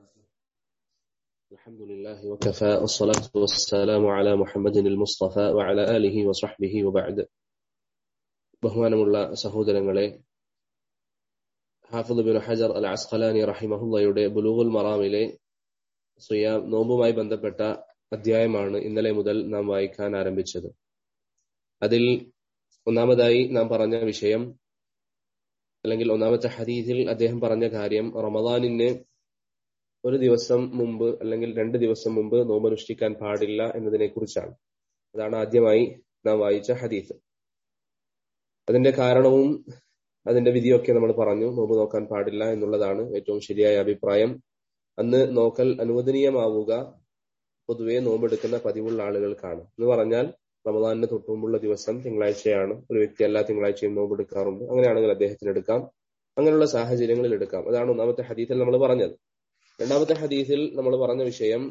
الحمد لله وكفى والصلاة والسلام على محمد المصطفى وعلى آله وصحبه وبعد ബഹുമാനമുള്ള സഹോദരങ്ങളെ ഹാഫിദ് ബിൻ ഹജർ അൽ അസ്ഖലാനി റഹിമഹുല്ലയുടെ ബുലൂഗുൽ മറാമിലെ സുയാം നോമ്പുമായി ബന്ധപ്പെട്ട അധ്യായമാണ് ഇന്നലെ മുതൽ നാം വായിക്കാൻ ആരംഭിച്ചത് അതിൽ ഒന്നാമതായി നാം പറഞ്ഞ വിഷയം അല്ലെങ്കിൽ ഒന്നാമത്തെ ഹദീസിൽ അദ്ദേഹം പറഞ്ഞ കാര്യം റമദാനിന് ഒരു ദിവസം മുമ്പ് അല്ലെങ്കിൽ രണ്ട് ദിവസം മുമ്പ് നോമ്പനുഷ്ഠിക്കാൻ പാടില്ല എന്നതിനെ കുറിച്ചാണ് അതാണ് ആദ്യമായി നാം വായിച്ച ഹദീസ് അതിന്റെ കാരണവും അതിന്റെ വിധിയൊക്കെ നമ്മൾ പറഞ്ഞു നോമ്പ് നോക്കാൻ പാടില്ല എന്നുള്ളതാണ് ഏറ്റവും ശരിയായ അഭിപ്രായം അന്ന് നോക്കൽ അനുവദനീയമാവുക പൊതുവെ നോമ്പെടുക്കുന്ന പതിവുള്ള ആളുകൾക്കാണ് എന്ന് പറഞ്ഞാൽ റമദാനിന് തൊട്ടുമുമ്പുള്ള ദിവസം തിങ്കളാഴ്ചയാണ് ഒരു വ്യക്തി എല്ലാ തിങ്കളാഴ്ചയും നോമ്പെടുക്കാറുണ്ട് അങ്ങനെയാണെങ്കിൽ അദ്ദേഹത്തിന് എടുക്കാം അങ്ങനെയുള്ള സാഹചര്യങ്ങളിൽ എടുക്കാം അതാണ് ഒന്നാമത്തെ ഹദീസിൽ നമ്മൾ പറഞ്ഞത് രണ്ടാമത്തെ ഹദീസിൽ നമ്മൾ പറഞ്ഞ വിഷയം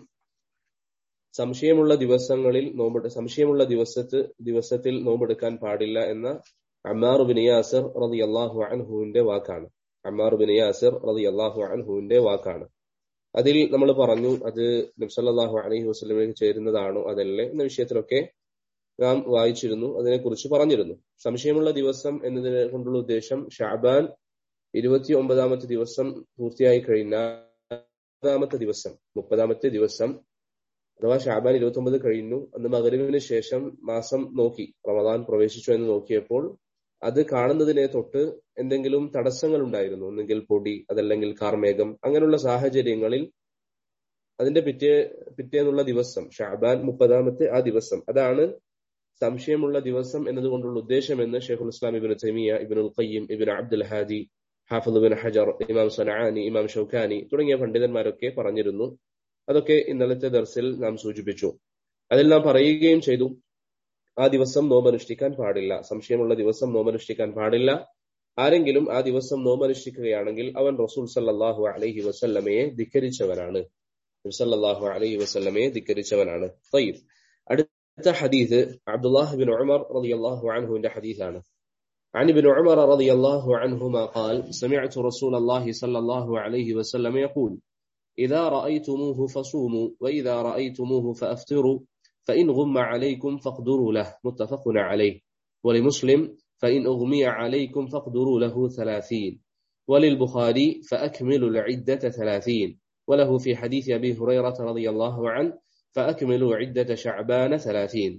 സംശയമുള്ള ദിവസങ്ങളിൽ നോമ്പ് സംശയമുള്ള ദിവസത്ത് ദിവസത്തിൽ നോമ്പെടുക്കാൻ പാടില്ല എന്ന അമ്മാർ ബിൻ യാസിർ റതി അള്ളാഹു അൻഹുവിന്റെ വാക്കാണ് അമ്മാർ ബിൻ യാസിർ റതി അള്ളാഹു അൻഹുവിന്റെ വാക്കാണ് അതിൽ നമ്മൾ പറഞ്ഞു അത് നബ്സല്ലാഹു അലഹി വസ്ലമിലേക്ക് ചേരുന്നതാണോ അതല്ലേ എന്ന വിഷയത്തിലൊക്കെ നാം വായിച്ചിരുന്നു അതിനെക്കുറിച്ച് പറഞ്ഞിരുന്നു സംശയമുള്ള ദിവസം എന്നതിനെ കൊണ്ടുള്ള ഉദ്ദേശം ഷാബാൻ ഇരുപത്തി ഒമ്പതാമത്തെ ദിവസം പൂർത്തിയായി കഴിഞ്ഞാൽ മുപ്പതാമത്തെ ദിവസം മുപ്പതാമത്തെ ദിവസം അഥവാ ഷാബാൻ ഇരുപത്തി ഒമ്പത് കഴിഞ്ഞു അന്ന് മകരുവിന് ശേഷം മാസം നോക്കി റമദാൻ പ്രവേശിച്ചു എന്ന് നോക്കിയപ്പോൾ അത് കാണുന്നതിനെ തൊട്ട് എന്തെങ്കിലും തടസ്സങ്ങൾ ഉണ്ടായിരുന്നു ഒന്നെങ്കിൽ പൊടി അതല്ലെങ്കിൽ കാർമേഘം അങ്ങനെയുള്ള സാഹചര്യങ്ങളിൽ അതിന്റെ പിറ്റേ പിറ്റേന്നുള്ള ദിവസം ഷാബാൻ മുപ്പതാമത്തെ ആ ദിവസം അതാണ് സംശയമുള്ള ദിവസം എന്നതുകൊണ്ടുള്ള ഉദ്ദേശമെന്ന് ഷെയ്ഖുൽ ഇസ്ലാം ibn Taymiyyah ibnul Qayyim ibn Abdul Hadi ഹാഫിദ് ബിൻ ഹജർ ഇമാം സനാനി ഇമാം ഷൌഖാനി തുടങ്ങിയ പണ്ഡിതന്മാരൊക്കെ പറഞ്ഞിരുന്നു അതൊക്കെ ഇന്നലത്തെ ദർസിൽ നാം സൂചിപ്പിച്ചു അതിൽ നാം പറയുകയും ചെയ്തു ആ ദിവസം നോമ്പനുഷ്ഠിക്കാൻ പാടില്ല സംശയമുള്ള ദിവസം നോമ്പനുഷ്ഠിക്കാൻ പാടില്ല ആരെങ്കിലും ആ ദിവസം നോമ്പനുഷ്ഠിക്കുകയാണെങ്കിൽ അവൻ റസൂൽ സല്ലാഹു അലഹി വസല്ലമയെ ധിക്കരിച്ചവനാണ് സല്ലാഹു അലഹി വസല്ലമയെ ധിക്കരിച്ചവനാണ് തയ്യബ് അടുത്ത ഹദീസ് അബ്ദുല്ലാഹ് ബിൻ ഉമർ റളിയല്ലാഹു അൻഹുവിന്റെ ഹദീസാണ് عن ابن عمر رضي الله عنهما قال سمعت رسول الله صلى الله عليه وسلم يقول إذا رأيتموه فصوموا وإذا رأيتموه فأفطروا فإن غم عليكم فاقدروا له متفق عليه ولمسلم فإن أغمي عليكم فاقدروا له ثلاثين وللبخاري فأكملوا العدة ثلاثين وله في حديث أبي هريرة رضي الله عنه فأكملوا عدة شعبان ثلاثين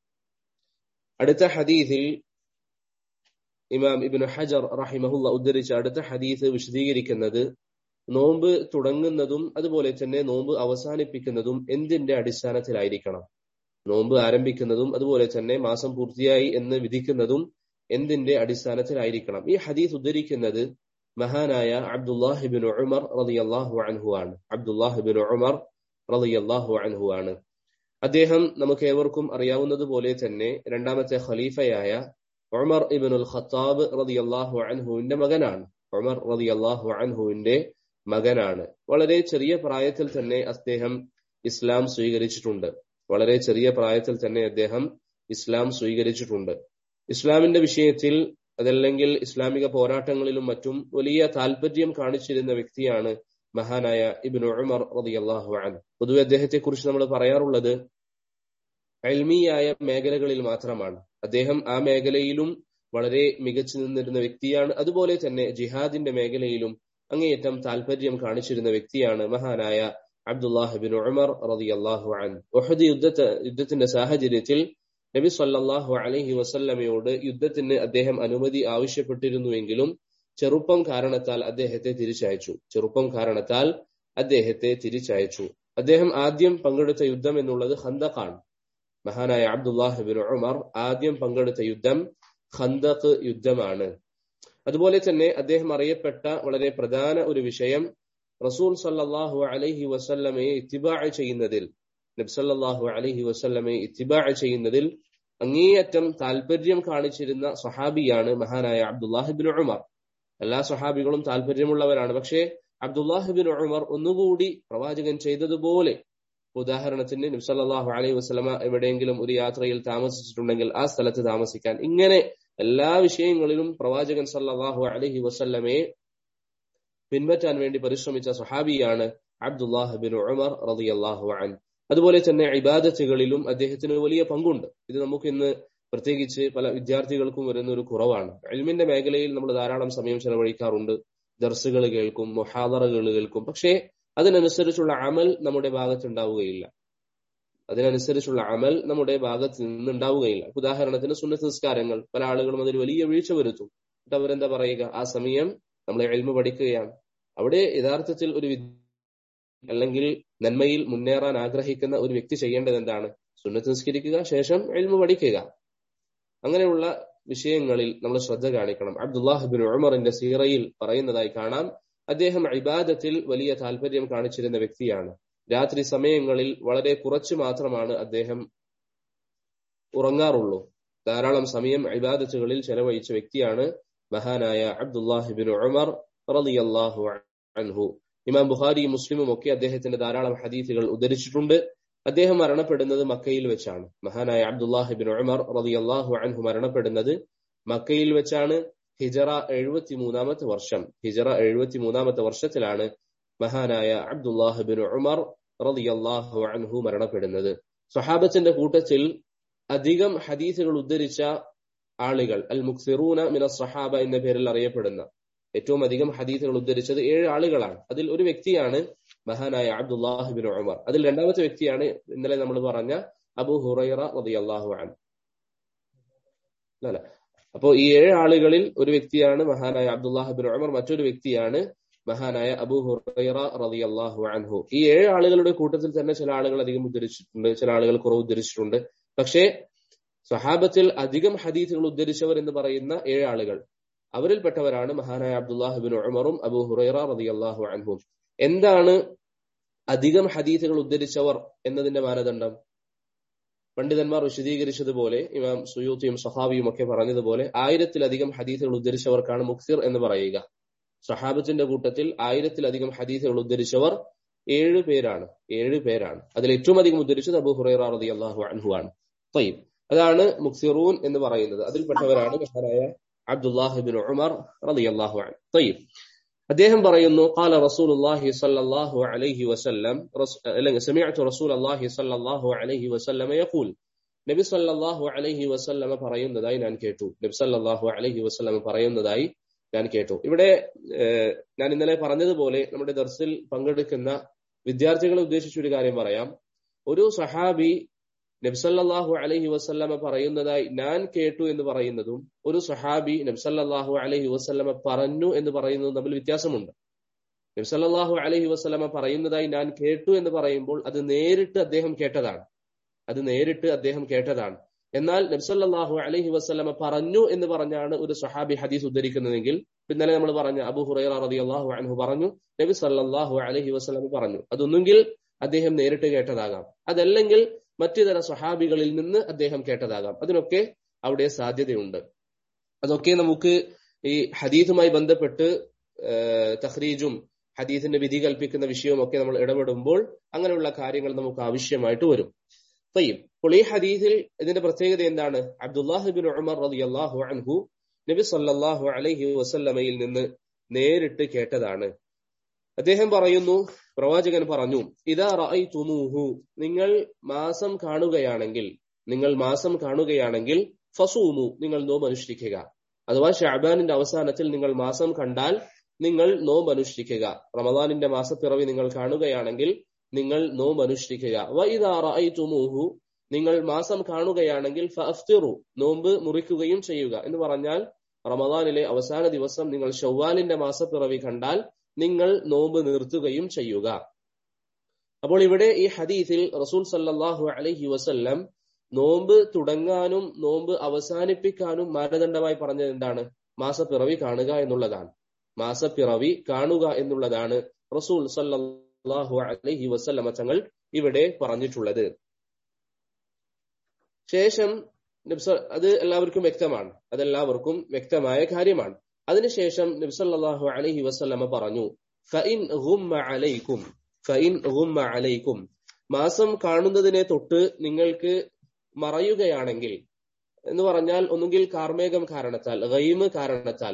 അടുത്ത ഹദീസിൽ ഇമാം ഇബിൻ ഹജർ റഹിമഹുല്ല ഉദ്ധരിച്ച അടുത്ത ഹദീസ് വിശദീകരിക്കുന്നത് നോമ്പ് തുടങ്ങുന്നതും അതുപോലെ തന്നെ നോമ്പ് അവസാനിപ്പിക്കുന്നതും എന്തിന്റെ അടിസ്ഥാനത്തിലായിരിക്കണം നോമ്പ് ആരംഭിക്കുന്നതും അതുപോലെ തന്നെ മാസം പൂർത്തിയായി എന്ന് വിധിക്കുന്നതും എന്തിന്റെ അടിസ്ഥാനത്തിലായിരിക്കണം ഈ ഹദീസ് ഉദ്ധരിക്കുന്നത് മഹാനായ അബ്ദുല്ലാഹിബിൻ ഉമർ റളിയല്ലാഹു അൻഹു ആണ് അബ്ദുല്ലാഹിബിൻ ഉമർ റളിയല്ലാഹു അൻഹു ആണ് അദ്ദേഹം നമുക്ക് ഏവർക്കും അറിയാവുന്നതുപോലെ തന്നെ രണ്ടാമത്തെ ഖലീഫയായ ഉമർ ഇബിനുൽ ഖത്താബ് റളിയല്ലാഹു അൻഹുവിന്റെ മകനാണ് ഉമർ റളിയല്ലാഹു അൻഹുവിന്റെ മകനാണ് വളരെ ചെറിയ പ്രായത്തിൽ തന്നെ അദ്ദേഹം ഇസ്ലാം സ്വീകരിച്ചിട്ടുണ്ട് വളരെ ചെറിയ പ്രായത്തിൽ തന്നെ അദ്ദേഹം ഇസ്ലാം സ്വീകരിച്ചിട്ടുണ്ട് ഇസ്ലാമിന്റെ വിഷയത്തിൽ അതല്ലെങ്കിൽ ഇസ്ലാമിക പോരാട്ടങ്ങളിലും മറ്റും വലിയ താല്പര്യം കാണിച്ചിരുന്ന വ്യക്തിയാണ് മഹാനായ ഇബിൻ ഉമർ റളിയല്ലാഹു അൻഹു പൊതുവെ അദ്ദേഹത്തെ കുറിച്ച് നമ്മൾ പറയാറുള്ളത് അൽമിയായ മേഖലകളിൽ മാത്രമാണ് അദ്ദേഹം ആ മേഖലയിലും വളരെ മികച്ചു നിന്നിരുന്ന വ്യക്തിയാണ് അതുപോലെ തന്നെ ജിഹാദിന്റെ മേഖലയിലും അങ്ങേയറ്റം താല്പര്യം കാണിച്ചിരുന്ന വ്യക്തിയാണ് മഹാനായ അബ്ദുല്ലാഹിബിൻ ഉമർ റളിയല്ലാഹു അൻ ഒഹദ് യുദ്ധ യുദ്ധത്തിന്റെ സാഹചര്യത്തിൽ നബി സല്ലല്ലാഹു അലൈഹി വസല്ലമയോട് യുദ്ധത്തിന് അദ്ദേഹം അനുമതി ആവശ്യപ്പെട്ടിരുന്നുവെങ്കിലും ചെറുപ്പം കാരണത്താൽ അദ്ദേഹത്തെ തിരിച്ചയച്ചു ചെറുപ്പം കാരണത്താൽ അദ്ദേഹത്തെ തിരിച്ചയച്ചു അദ്ദേഹം ആദ്യം പങ്കെടുത്ത യുദ്ധം എന്നുള്ളത് ഖന്തഖാണ് മഹാനായ അബ്ദുല്ലാഹിബിൻ ഉമർ ആദ്യം പങ്കെടുത്ത യുദ്ധം ഖന്തഖ് യുദ്ധമാണ് അതുപോലെ തന്നെ അദ്ദേഹം അറിയപ്പെട്ട വളരെ പ്രധാന ഒരു വിഷയം റസൂൽ സല്ലാഹു അലൈഹി വസല്ലമയെ ഇത്തിബാ ചെയ്യുന്നതിൽ നബ്സല്ലാഹു അലൈഹി വസല്ലമയെ ഇത്തിബാ ചെയ്യുന്നതിൽ അങ്ങേയറ്റം താല്പര്യം കാണിച്ചിരുന്ന സഹാബിയാണ് മഹാനായ അബ്ദുല്ലാഹിബിൻ ഉമർ എല്ലാ സഹാബികളും താല്പര്യമുള്ളവരാണ് പക്ഷേ അബ്ദുല്ലാഹിബിൻ ഉമർ ഒന്നുകൂടി പ്രവാചകൻ ചെയ്തതുപോലെ ഉദാഹരണത്തിന് നബ്സല്ലാഹു അലൈഹി വസ്ലമ എവിടെയെങ്കിലും ഒരു യാത്രയിൽ താമസിച്ചിട്ടുണ്ടെങ്കിൽ ആ സ്ഥലത്ത് താമസിക്കാൻ ഇങ്ങനെ എല്ലാ വിഷയങ്ങളിലും പ്രവാചകൻ സല്ലാഹു അലഹി വസല്ലമയെ പിൻപറ്റാൻ വേണ്ടി പരിശ്രമിച്ച സഹാബിയാണ് അബ്ദുല്ലാഹ് ബിൻ ഉമർ റളിയല്ലാഹു അൻ അതുപോലെ തന്നെ ഇബാദത്തുകളിലും അദ്ദേഹത്തിന് വലിയ പങ്കുണ്ട് ഇത് നമുക്ക് ഇന്ന് പ്രത്യേകിച്ച് പല വിദ്യാർത്ഥികൾക്കും വരുന്ന ഒരു കുറവാണ് എൽമിന്റെ മേഖലയിൽ നമ്മൾ ധാരാളം സമയം ചെലവഴിക്കാറുണ്ട് ദർസുകൾ കേൾക്കും മൊഹാദറകൾ കേൾക്കും പക്ഷേ അതിനനുസരിച്ചുള്ള അമൽ നമ്മുടെ ഭാഗത്ത് ഉണ്ടാവുകയില്ല അതിനനുസരിച്ചുള്ള അമൽ നമ്മുടെ ഭാഗത്ത് നിന്ന് ഉണ്ടാവുകയില്ല ഉദാഹരണത്തിന് സുന്നത്ത് നിസ്കാരങ്ങൾ പല ആളുകളും അതിൽ വലിയ വീഴ്ച വരുത്തും എന്നിട്ട് അവരെന്താ പറയുക ആ സമയം നമ്മൾ എൽമ പഠിക്കുകയാണ് അവിടെ യഥാർത്ഥത്തിൽ ഒരു അല്ലെങ്കിൽ നന്മയിൽ മുന്നേറാൻ ആഗ്രഹിക്കുന്ന ഒരു വ്യക്തി ചെയ്യേണ്ടത് എന്താണ് സുന്നത്ത് നിസ്കരിക്കുക ശേഷം എൽമ പഠിക്കുക അങ്ങനെയുള്ള വിഷയങ്ങളിൽ നമ്മൾ ശ്രദ്ധ കാണിക്കണം അബ്ദുല്ലാഹിബിൻ ഉമറിന്റെ സീറയിൽ പറയുന്നതായി കാണാം അദ്ദേഹം ഇബാദത്തിൽ വലിയ താല്പര്യം കാണിച്ചിരുന്ന വ്യക്തിയാണ് രാത്രി സമയങ്ങളിൽ വളരെ കുറച്ച് മാത്രമാണ് അദ്ദേഹം ഉറങ്ങാറുള്ളൂ ധാരാളം സമയം ഇബാദത്തുകളിൽ ചെലവഴിച്ച വ്യക്തിയാണ് മഹാനായ അബ്ദുല്ലാഹിബിൻ ഉമർ റളിയല്ലാഹു അൻഹു ഇമാം ബുഖാരി മുസ്ലിമും ഒക്കെ അദ്ദേഹത്തിന്റെ ധാരാളം ഹദീസുകൾ ഉദ്ധരിച്ചിട്ടുണ്ട് അദ്ദേഹം മരണപ്പെടുന്നത് മക്കയിൽ വെച്ചാണ് മഹാനായ അബ്ദുല്ലാഹിബിൻ ഉമർ റളിയല്ലാഹു അൻഹു മരണപ്പെടുന്നത് മക്കയിൽ വെച്ചാണ് ഹിജറ എഴുപത്തി മൂന്നാമത്തെ വർഷം ഹിജറ എഴുപത്തി മൂന്നാമത്തെ വർഷത്തിലാണ് മഹാനായ അബ്ദുല്ലാഹിബിൻ ഉമർ റളിയല്ലാഹു അൻഹു മരണപ്പെടുന്നത് സ്വഹാബത്തിന്റെ കൂട്ടത്തിൽ അധികം ഹദീസുകൾ ഉദ്ധരിച്ച ആളുകൾ അൽ മുക്സിറൂന മിന സഹാബ എന്ന പേരിൽ അറിയപ്പെടുന്ന ഏറ്റവും അധികം ഹദീസുകൾ ഉദ്ധരിച്ചത് ഏഴ് ആളുകളാണ് അതിൽ ഒരു വ്യക്തിയാണ് മഹാനായ അബ്ദുല്ലാഹിബിൻ ഉമർ അതിൽ രണ്ടാമത്തെ വ്യക്തിയാണ് ഇന്നലെ നമ്മൾ പറഞ്ഞ അബു ഹുറൈറ റളിയല്ലാഹു അൻ അല്ല അപ്പോ ഈ ഏഴ് ആളുകളിൽ ഒരു വ്യക്തിയാണ് മഹാനായ അബ്ദുല്ലാഹിബിൻ ഉമർ മറ്റൊരു വ്യക്തിയാണ് മഹാനായ അബു ഹുറൈറ റളിയല്ലാഹു അൻഹു ഈ ഏഴ് ആളുകളുടെ കൂട്ടത്തിൽ തന്നെ ചില ആളുകൾ അധികം ഉദ്ധരിച്ചിട്ടുണ്ട് ചില ആളുകൾ കുറവ് ഉദ്ധരിച്ചിട്ടുണ്ട് പക്ഷേ സഹാബത്തിൽ അധികം ഹദീസുകൾ ഉദ്ധരിച്ചവർ എന്ന് പറയുന്ന ഏഴ് ആളുകൾ അവരിൽപ്പെട്ടവരാണ് മഹാനായ അബ്ദുല്ലാഹിബിൻ ഉമറും അബു ഹുറൈറ റളിയല്ലാഹു അൻഹും എന്താണ് അധികം ഹദീസുകൾ ഉദ്ധരിച്ചവർ എന്നതിന്റെ മാനദണ്ഡം പണ്ഡിതന്മാർ വിശദീകരിച്ചതുപോലെ ഇമാം സുയൂത്തിയും സഹാബിയും ഒക്കെ പറഞ്ഞതുപോലെ ആയിരത്തിലധികം ഹദീസുകൾ ഉദ്ധരിച്ചവർക്കാണ് മുക്സിർ എന്ന് പറയുക സഹാബത്തിന്റെ കൂട്ടത്തിൽ ആയിരത്തിലധികം ഹദീസുകൾ ഉദ്ധരിച്ചവർ ഏഴ് പേരാണ് ഏഴ് പേരാണ് അതിൽ ഏറ്റവും അധികം ഉദ്ധരിച്ചത് അബു ഹുറൈറ റതി അള്ളാഹു അൻഹു ആണ് തയ്യം അതാണ് മുക്സിറൂൻ എന്ന് പറയുന്നത് അതിൽപ്പെട്ടവരാണ് മഹാനായ അബ്ദുല്ലാഹിബിൻ ഉമർ റതി അള്ളാഹു അൻ തയ്യം അദ്ദേഹം പറയുന്നു قال رسول الله صلى الله عليه وسلم سمعت رسول الله صلى الله عليه وسلم يقول നബി സല്ലല്ലാഹു അലൈഹി വസല്ലമ പറയുന്നതായി ഞാൻ കേട്ടു നബി സല്ലല്ലാഹു അലൈഹി വസല്ലമ പറയുന്നതായി ഞാൻ കേട്ടു ഇവിടെ ഞാൻ ഇന്നലെ പറഞ്ഞതുപോലെ നമ്മുടെ ദർസിൽ പങ്കെടുക്കുന്ന വിദ്യാർത്ഥികളെ ഉദ്ദേശിച്ച ഒരു കാര്യം പറയാം ഒരു സഹാബി നബ്സല്ലാഹു അലഹി വസ്ല്ലമ പറയുന്നതായി ഞാൻ കേട്ടു എന്ന് പറയുന്നതും ഒരു സഹാബി നബ്സല്ലാഹു അലഹി വസ്ല്ലമ പറഞ്ഞു എന്ന് പറയുന്നതും തമ്മിൽ വ്യത്യാസമുണ്ട് നബ്സല്ലാഹു അലഹി വസ്ല്ലമ പറയുന്നതായി ഞാൻ കേട്ടു എന്ന് പറയുമ്പോൾ അത് നേരിട്ട് അദ്ദേഹം കേട്ടതാണ് അത് നേരിട്ട് അദ്ദേഹം കേട്ടതാണ് എന്നാൽ നബ്സല്ലാഹു അലഹി വസ്ലമ പറഞ്ഞു എന്ന് പറഞ്ഞാണ് ഒരു സഹാബി ഹദീസ് ഉദ്ധരിക്കുന്നതെങ്കിൽ ഇന്നലെ നമ്മൾ പറഞ്ഞ അബു ഹുറൈറ റതി അള്ളാഹു അൻഹു പറഞ്ഞു നബി സല്ലാഹു അലഹി വസ്ലമ പറഞ്ഞു അതൊന്നുകിൽ അദ്ദേഹം നേരിട്ട് കേട്ടതാകാം അതല്ലെങ്കിൽ മറ്റു തര സഹാബികളിൽ നിന്ന് അദ്ദേഹം കേട്ടതാകാം അതിനൊക്കെ അവിടെ സാധ്യതയുണ്ട് അതൊക്കെ നമുക്ക് ഈ ഹദീസുമായി ബന്ധപ്പെട്ട് തഹ്രീജും ഹദീസിന്റെ വിധി കൽപ്പിക്കുന്ന വിഷയവും ഒക്കെ നമ്മൾ ഇടപെടുമ്പോൾ അങ്ങനെയുള്ള കാര്യങ്ങൾ നമുക്ക് ആവശ്യമായിട്ട് വരും തയ്യും അപ്പോൾ ഈ ഹദീസിൽ ഇതിന്റെ പ്രത്യേകത എന്താണ് അബ്ദുല്ലാഹിബിൻ ഉമർ റളിയല്ലാഹു അൻഹു നബി സല്ലല്ലാഹു അലൈഹി വസല്ലമയിൽ നിന്ന് നേരിട്ട് കേട്ടതാണ് അദ്ദേഹം പറയുന്നു പ്രവാചകൻ പറഞ്ഞു ഇതാ റഅയ്തുമൂഹു നിങ്ങൾ മാസം കാണുകയാണെങ്കിൽ നിങ്ങൾ മാസം കാണുകയാണെങ്കിൽ ഫസൂമു നിങ്ങൾ നോമ്പ് അനുഷ്ഠിക്കുക അഥവാ ഷാബാനിന്റെ അവസാനത്തിൽ നിങ്ങൾ മാസം കണ്ടാൽ നിങ്ങൾ നോമ്പ് അനുഷ്ഠിക്കുക റമദാനിന്റെ മാസപ്പിറവി നിങ്ങൾ കാണുകയാണെങ്കിൽ നിങ്ങൾ നോമ്പ് അനുഷ്ഠിക്കുക വൈദാറു നിങ്ങൾ മാസം കാണുകയാണെങ്കിൽ ഫഅഫ്തിറു നോമ്പ് മുറിക്കുകയും ചെയ്യുക എന്ന് പറഞ്ഞാൽ റമദാനിലെ അവസാന ദിവസം നിങ്ങൾ ഷവ്വാലിന്റെ മാസപ്പിറവി കണ്ടാൽ നിങ്ങൾ നോമ്പ് നിർത്തുകയും ചെയ്യുക അപ്പോൾ ഇവിടെ ഈ ഹദീസിൽ റസൂൽ സല്ലാഹു അലഹി വസല്ലം നോമ്പ് തുടങ്ങാനും നോമ്പ് അവസാനിപ്പിക്കാനും മാനദണ്ഡമായി പറഞ്ഞത് എന്താണ് മാസപ്പിറവി കാണുക എന്നുള്ളതാണ് മാസപ്പിറവി കാണുക എന്നുള്ളതാണ് റസൂൽ സല്ലാഹു അലഹി വസല്ലമ തങ്ങൾ ഇവിടെ പറഞ്ഞിട്ടുള്ളത് ശേഷം അത് എല്ലാവർക്കും വ്യക്തമാണ് അതെല്ലാവർക്കും വ്യക്തമായ കാര്യമാണ് അതിനുശേഷം നബ്സല്ലാഹു അലഹി വസ്ല്ലമ പറഞ്ഞു ഫഇൻ അലൈക്കും ഫഇൻ അലൈക്കും മാസം കാണുന്നതിനെ തൊട്ട് നിങ്ങൾക്ക് മറയുകയാണെങ്കിൽ എന്ന് പറഞ്ഞാൽ ഒന്നുകിൽ കാർമേഘം കാരണത്താൽ ഗൈമ് കാരണത്താൽ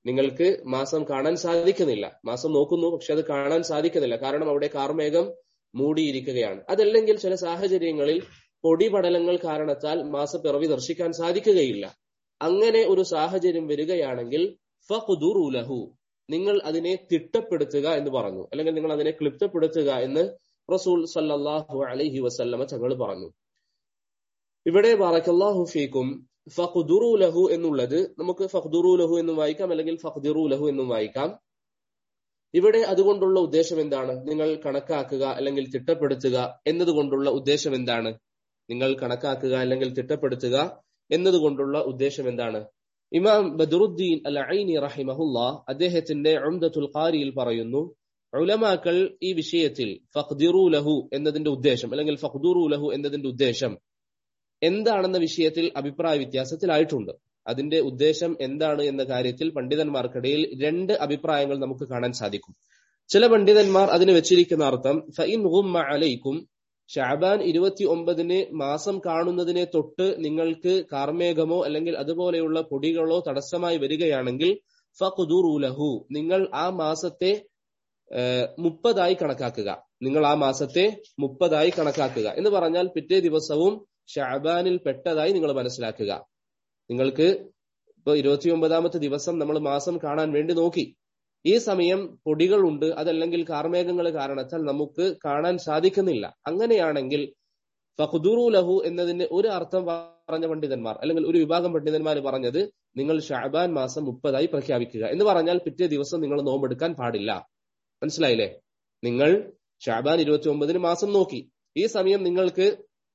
നിങ്ങൾക്ക് മാസം കാണാൻ സാധിക്കുന്നില്ല മാസം നോക്കുന്നു പക്ഷെ അത് കാണാൻ സാധിക്കുന്നില്ല കാരണം അവിടെ കാർമേഘം മൂടിയിരിക്കുകയാണ് അതല്ലെങ്കിൽ ചില സാഹചര്യങ്ങളിൽ പൊടിപടലങ്ങൾ കാരണത്താൽ മാസപ്പിറവി ദർശിക്കാൻ സാധിക്കുകയില്ല അങ്ങനെ ഒരു സാഹചര്യം വരികയാണെങ്കിൽ ഫഖ്ദുറുലഹു നിങ്ങൾ അതിനെ തിട്ടപ്പെടുത്തുക എന്ന് പറഞ്ഞു അല്ലെങ്കിൽ നിങ്ങൾ അതിനെ ക്ലിപ്തപ്പെടുത്തുക എന്ന് റസൂൽ സല്ലല്ലാഹു അലൈഹി വസല്ലമ തങ്ങൾ പറഞ്ഞു ഇവിടെ ബാറക്കല്ലാഹു ഫീക്കും ഫഖ്ദുറു ലഹു എന്നുള്ളത് നമുക്ക് ഫഖ്ദുറു ലഹു എന്നും വായിക്കാം അല്ലെങ്കിൽ ഫഖ്ദിറു ലഹു എന്നും വായിക്കാം ഇവിടെ അതുകൊണ്ടുള്ള ഉദ്ദേശം എന്താണ് നിങ്ങൾ കണക്കാക്കുക അല്ലെങ്കിൽ തിട്ടപ്പെടുത്തുക എന്നതുകൊണ്ടുള്ള ഉദ്ദേശം എന്താണ് നിങ്ങൾ കണക്കാക്കുക അല്ലെങ്കിൽ തിട്ടപ്പെടുത്തുക എന്നതുകൊണ്ടുള്ള ഉദ്ദേശം എന്താണ് ഇമാം ബദറുദ്ദീൻ അൽ ഐനി റഹിമഹുല്ല അദ്ദേഹത്തിന്റെ ഉംദത്തുൽ ഖാരിയിൽ പറയുന്നു ഉലമാക്കൾ ഈ വിഷയത്തിൽ ഫഖ്ദിറു ലഹു എന്നതിന്റെ ഉദ്ദേശം അല്ലെങ്കിൽ ഫഖ്ദുറു ലഹു എന്നതിന്റെ ഉദ്ദേശം എന്താണെന്ന വിഷയത്തിൽ അഭിപ്രായ വ്യത്യാസത്തിലായിട്ടുണ്ട് അതിന്റെ ഉദ്ദേശം എന്താണ് എന്ന കാര്യത്തിൽ പണ്ഡിതന്മാർക്കിടയിൽ രണ്ട് അഭിപ്രായങ്ങൾ നമുക്ക് കാണാൻ സാധിക്കും ചില പണ്ഡിതന്മാർ അതിന് വെച്ചിരിക്കുന്ന അർത്ഥം ഫൈൻ അലൈക്കും ഷാബാൻ ഇരുപത്തി ഒമ്പതിന് മാസം കാണുന്നതിനെ തൊട്ട് നിങ്ങൾക്ക് കാർമേഘമോ അല്ലെങ്കിൽ അതുപോലെയുള്ള പൊടികളോ തടസ്സമായി വരികയാണെങ്കിൽ ഫഖുദുറുലഹു നിങ്ങൾ ആ മാസത്തെ മുപ്പതായി കണക്കാക്കുക നിങ്ങൾ ആ മാസത്തെ മുപ്പതായി കണക്കാക്കുക എന്ന് പറഞ്ഞാൽ പിറ്റേ ദിവസവും ഷാബാനിൽ പെട്ടതായി നിങ്ങൾ മനസ്സിലാക്കുക നിങ്ങൾക്ക് ഇപ്പൊ ഇരുപത്തിയൊമ്പതാമത്തെ ദിവസം നമ്മൾ മാസം കാണാൻ വേണ്ടി നോക്കി ഈ സമയം പൊടികളുണ്ട് അതല്ലെങ്കിൽ കാർമേഘങ്ങൾ കാരണത്താൽ നമുക്ക് കാണാൻ സാധിക്കുന്നില്ല അങ്ങനെയാണെങ്കിൽ ഫഖുദുറു ലഹു എന്നതിന് ഒരു അർത്ഥം പറഞ്ഞ പണ്ഡിതന്മാർ അല്ലെങ്കിൽ ഒരു വിഭാഗം പണ്ഡിതന്മാർ പറഞ്ഞത് നിങ്ങൾ ഷാബാൻ മാസം മുപ്പതായി പ്രഖ്യാപിക്കുക എന്ന് പറഞ്ഞാൽ പിറ്റേ ദിവസം നിങ്ങൾ നോമ്പെടുക്കാൻ പാടില്ല മനസ്സിലായില്ലേ നിങ്ങൾ ഷാബാൻ ഇരുപത്തി ഒമ്പതിന് മാസം നോക്കി ഈ സമയം നിങ്ങൾക്ക്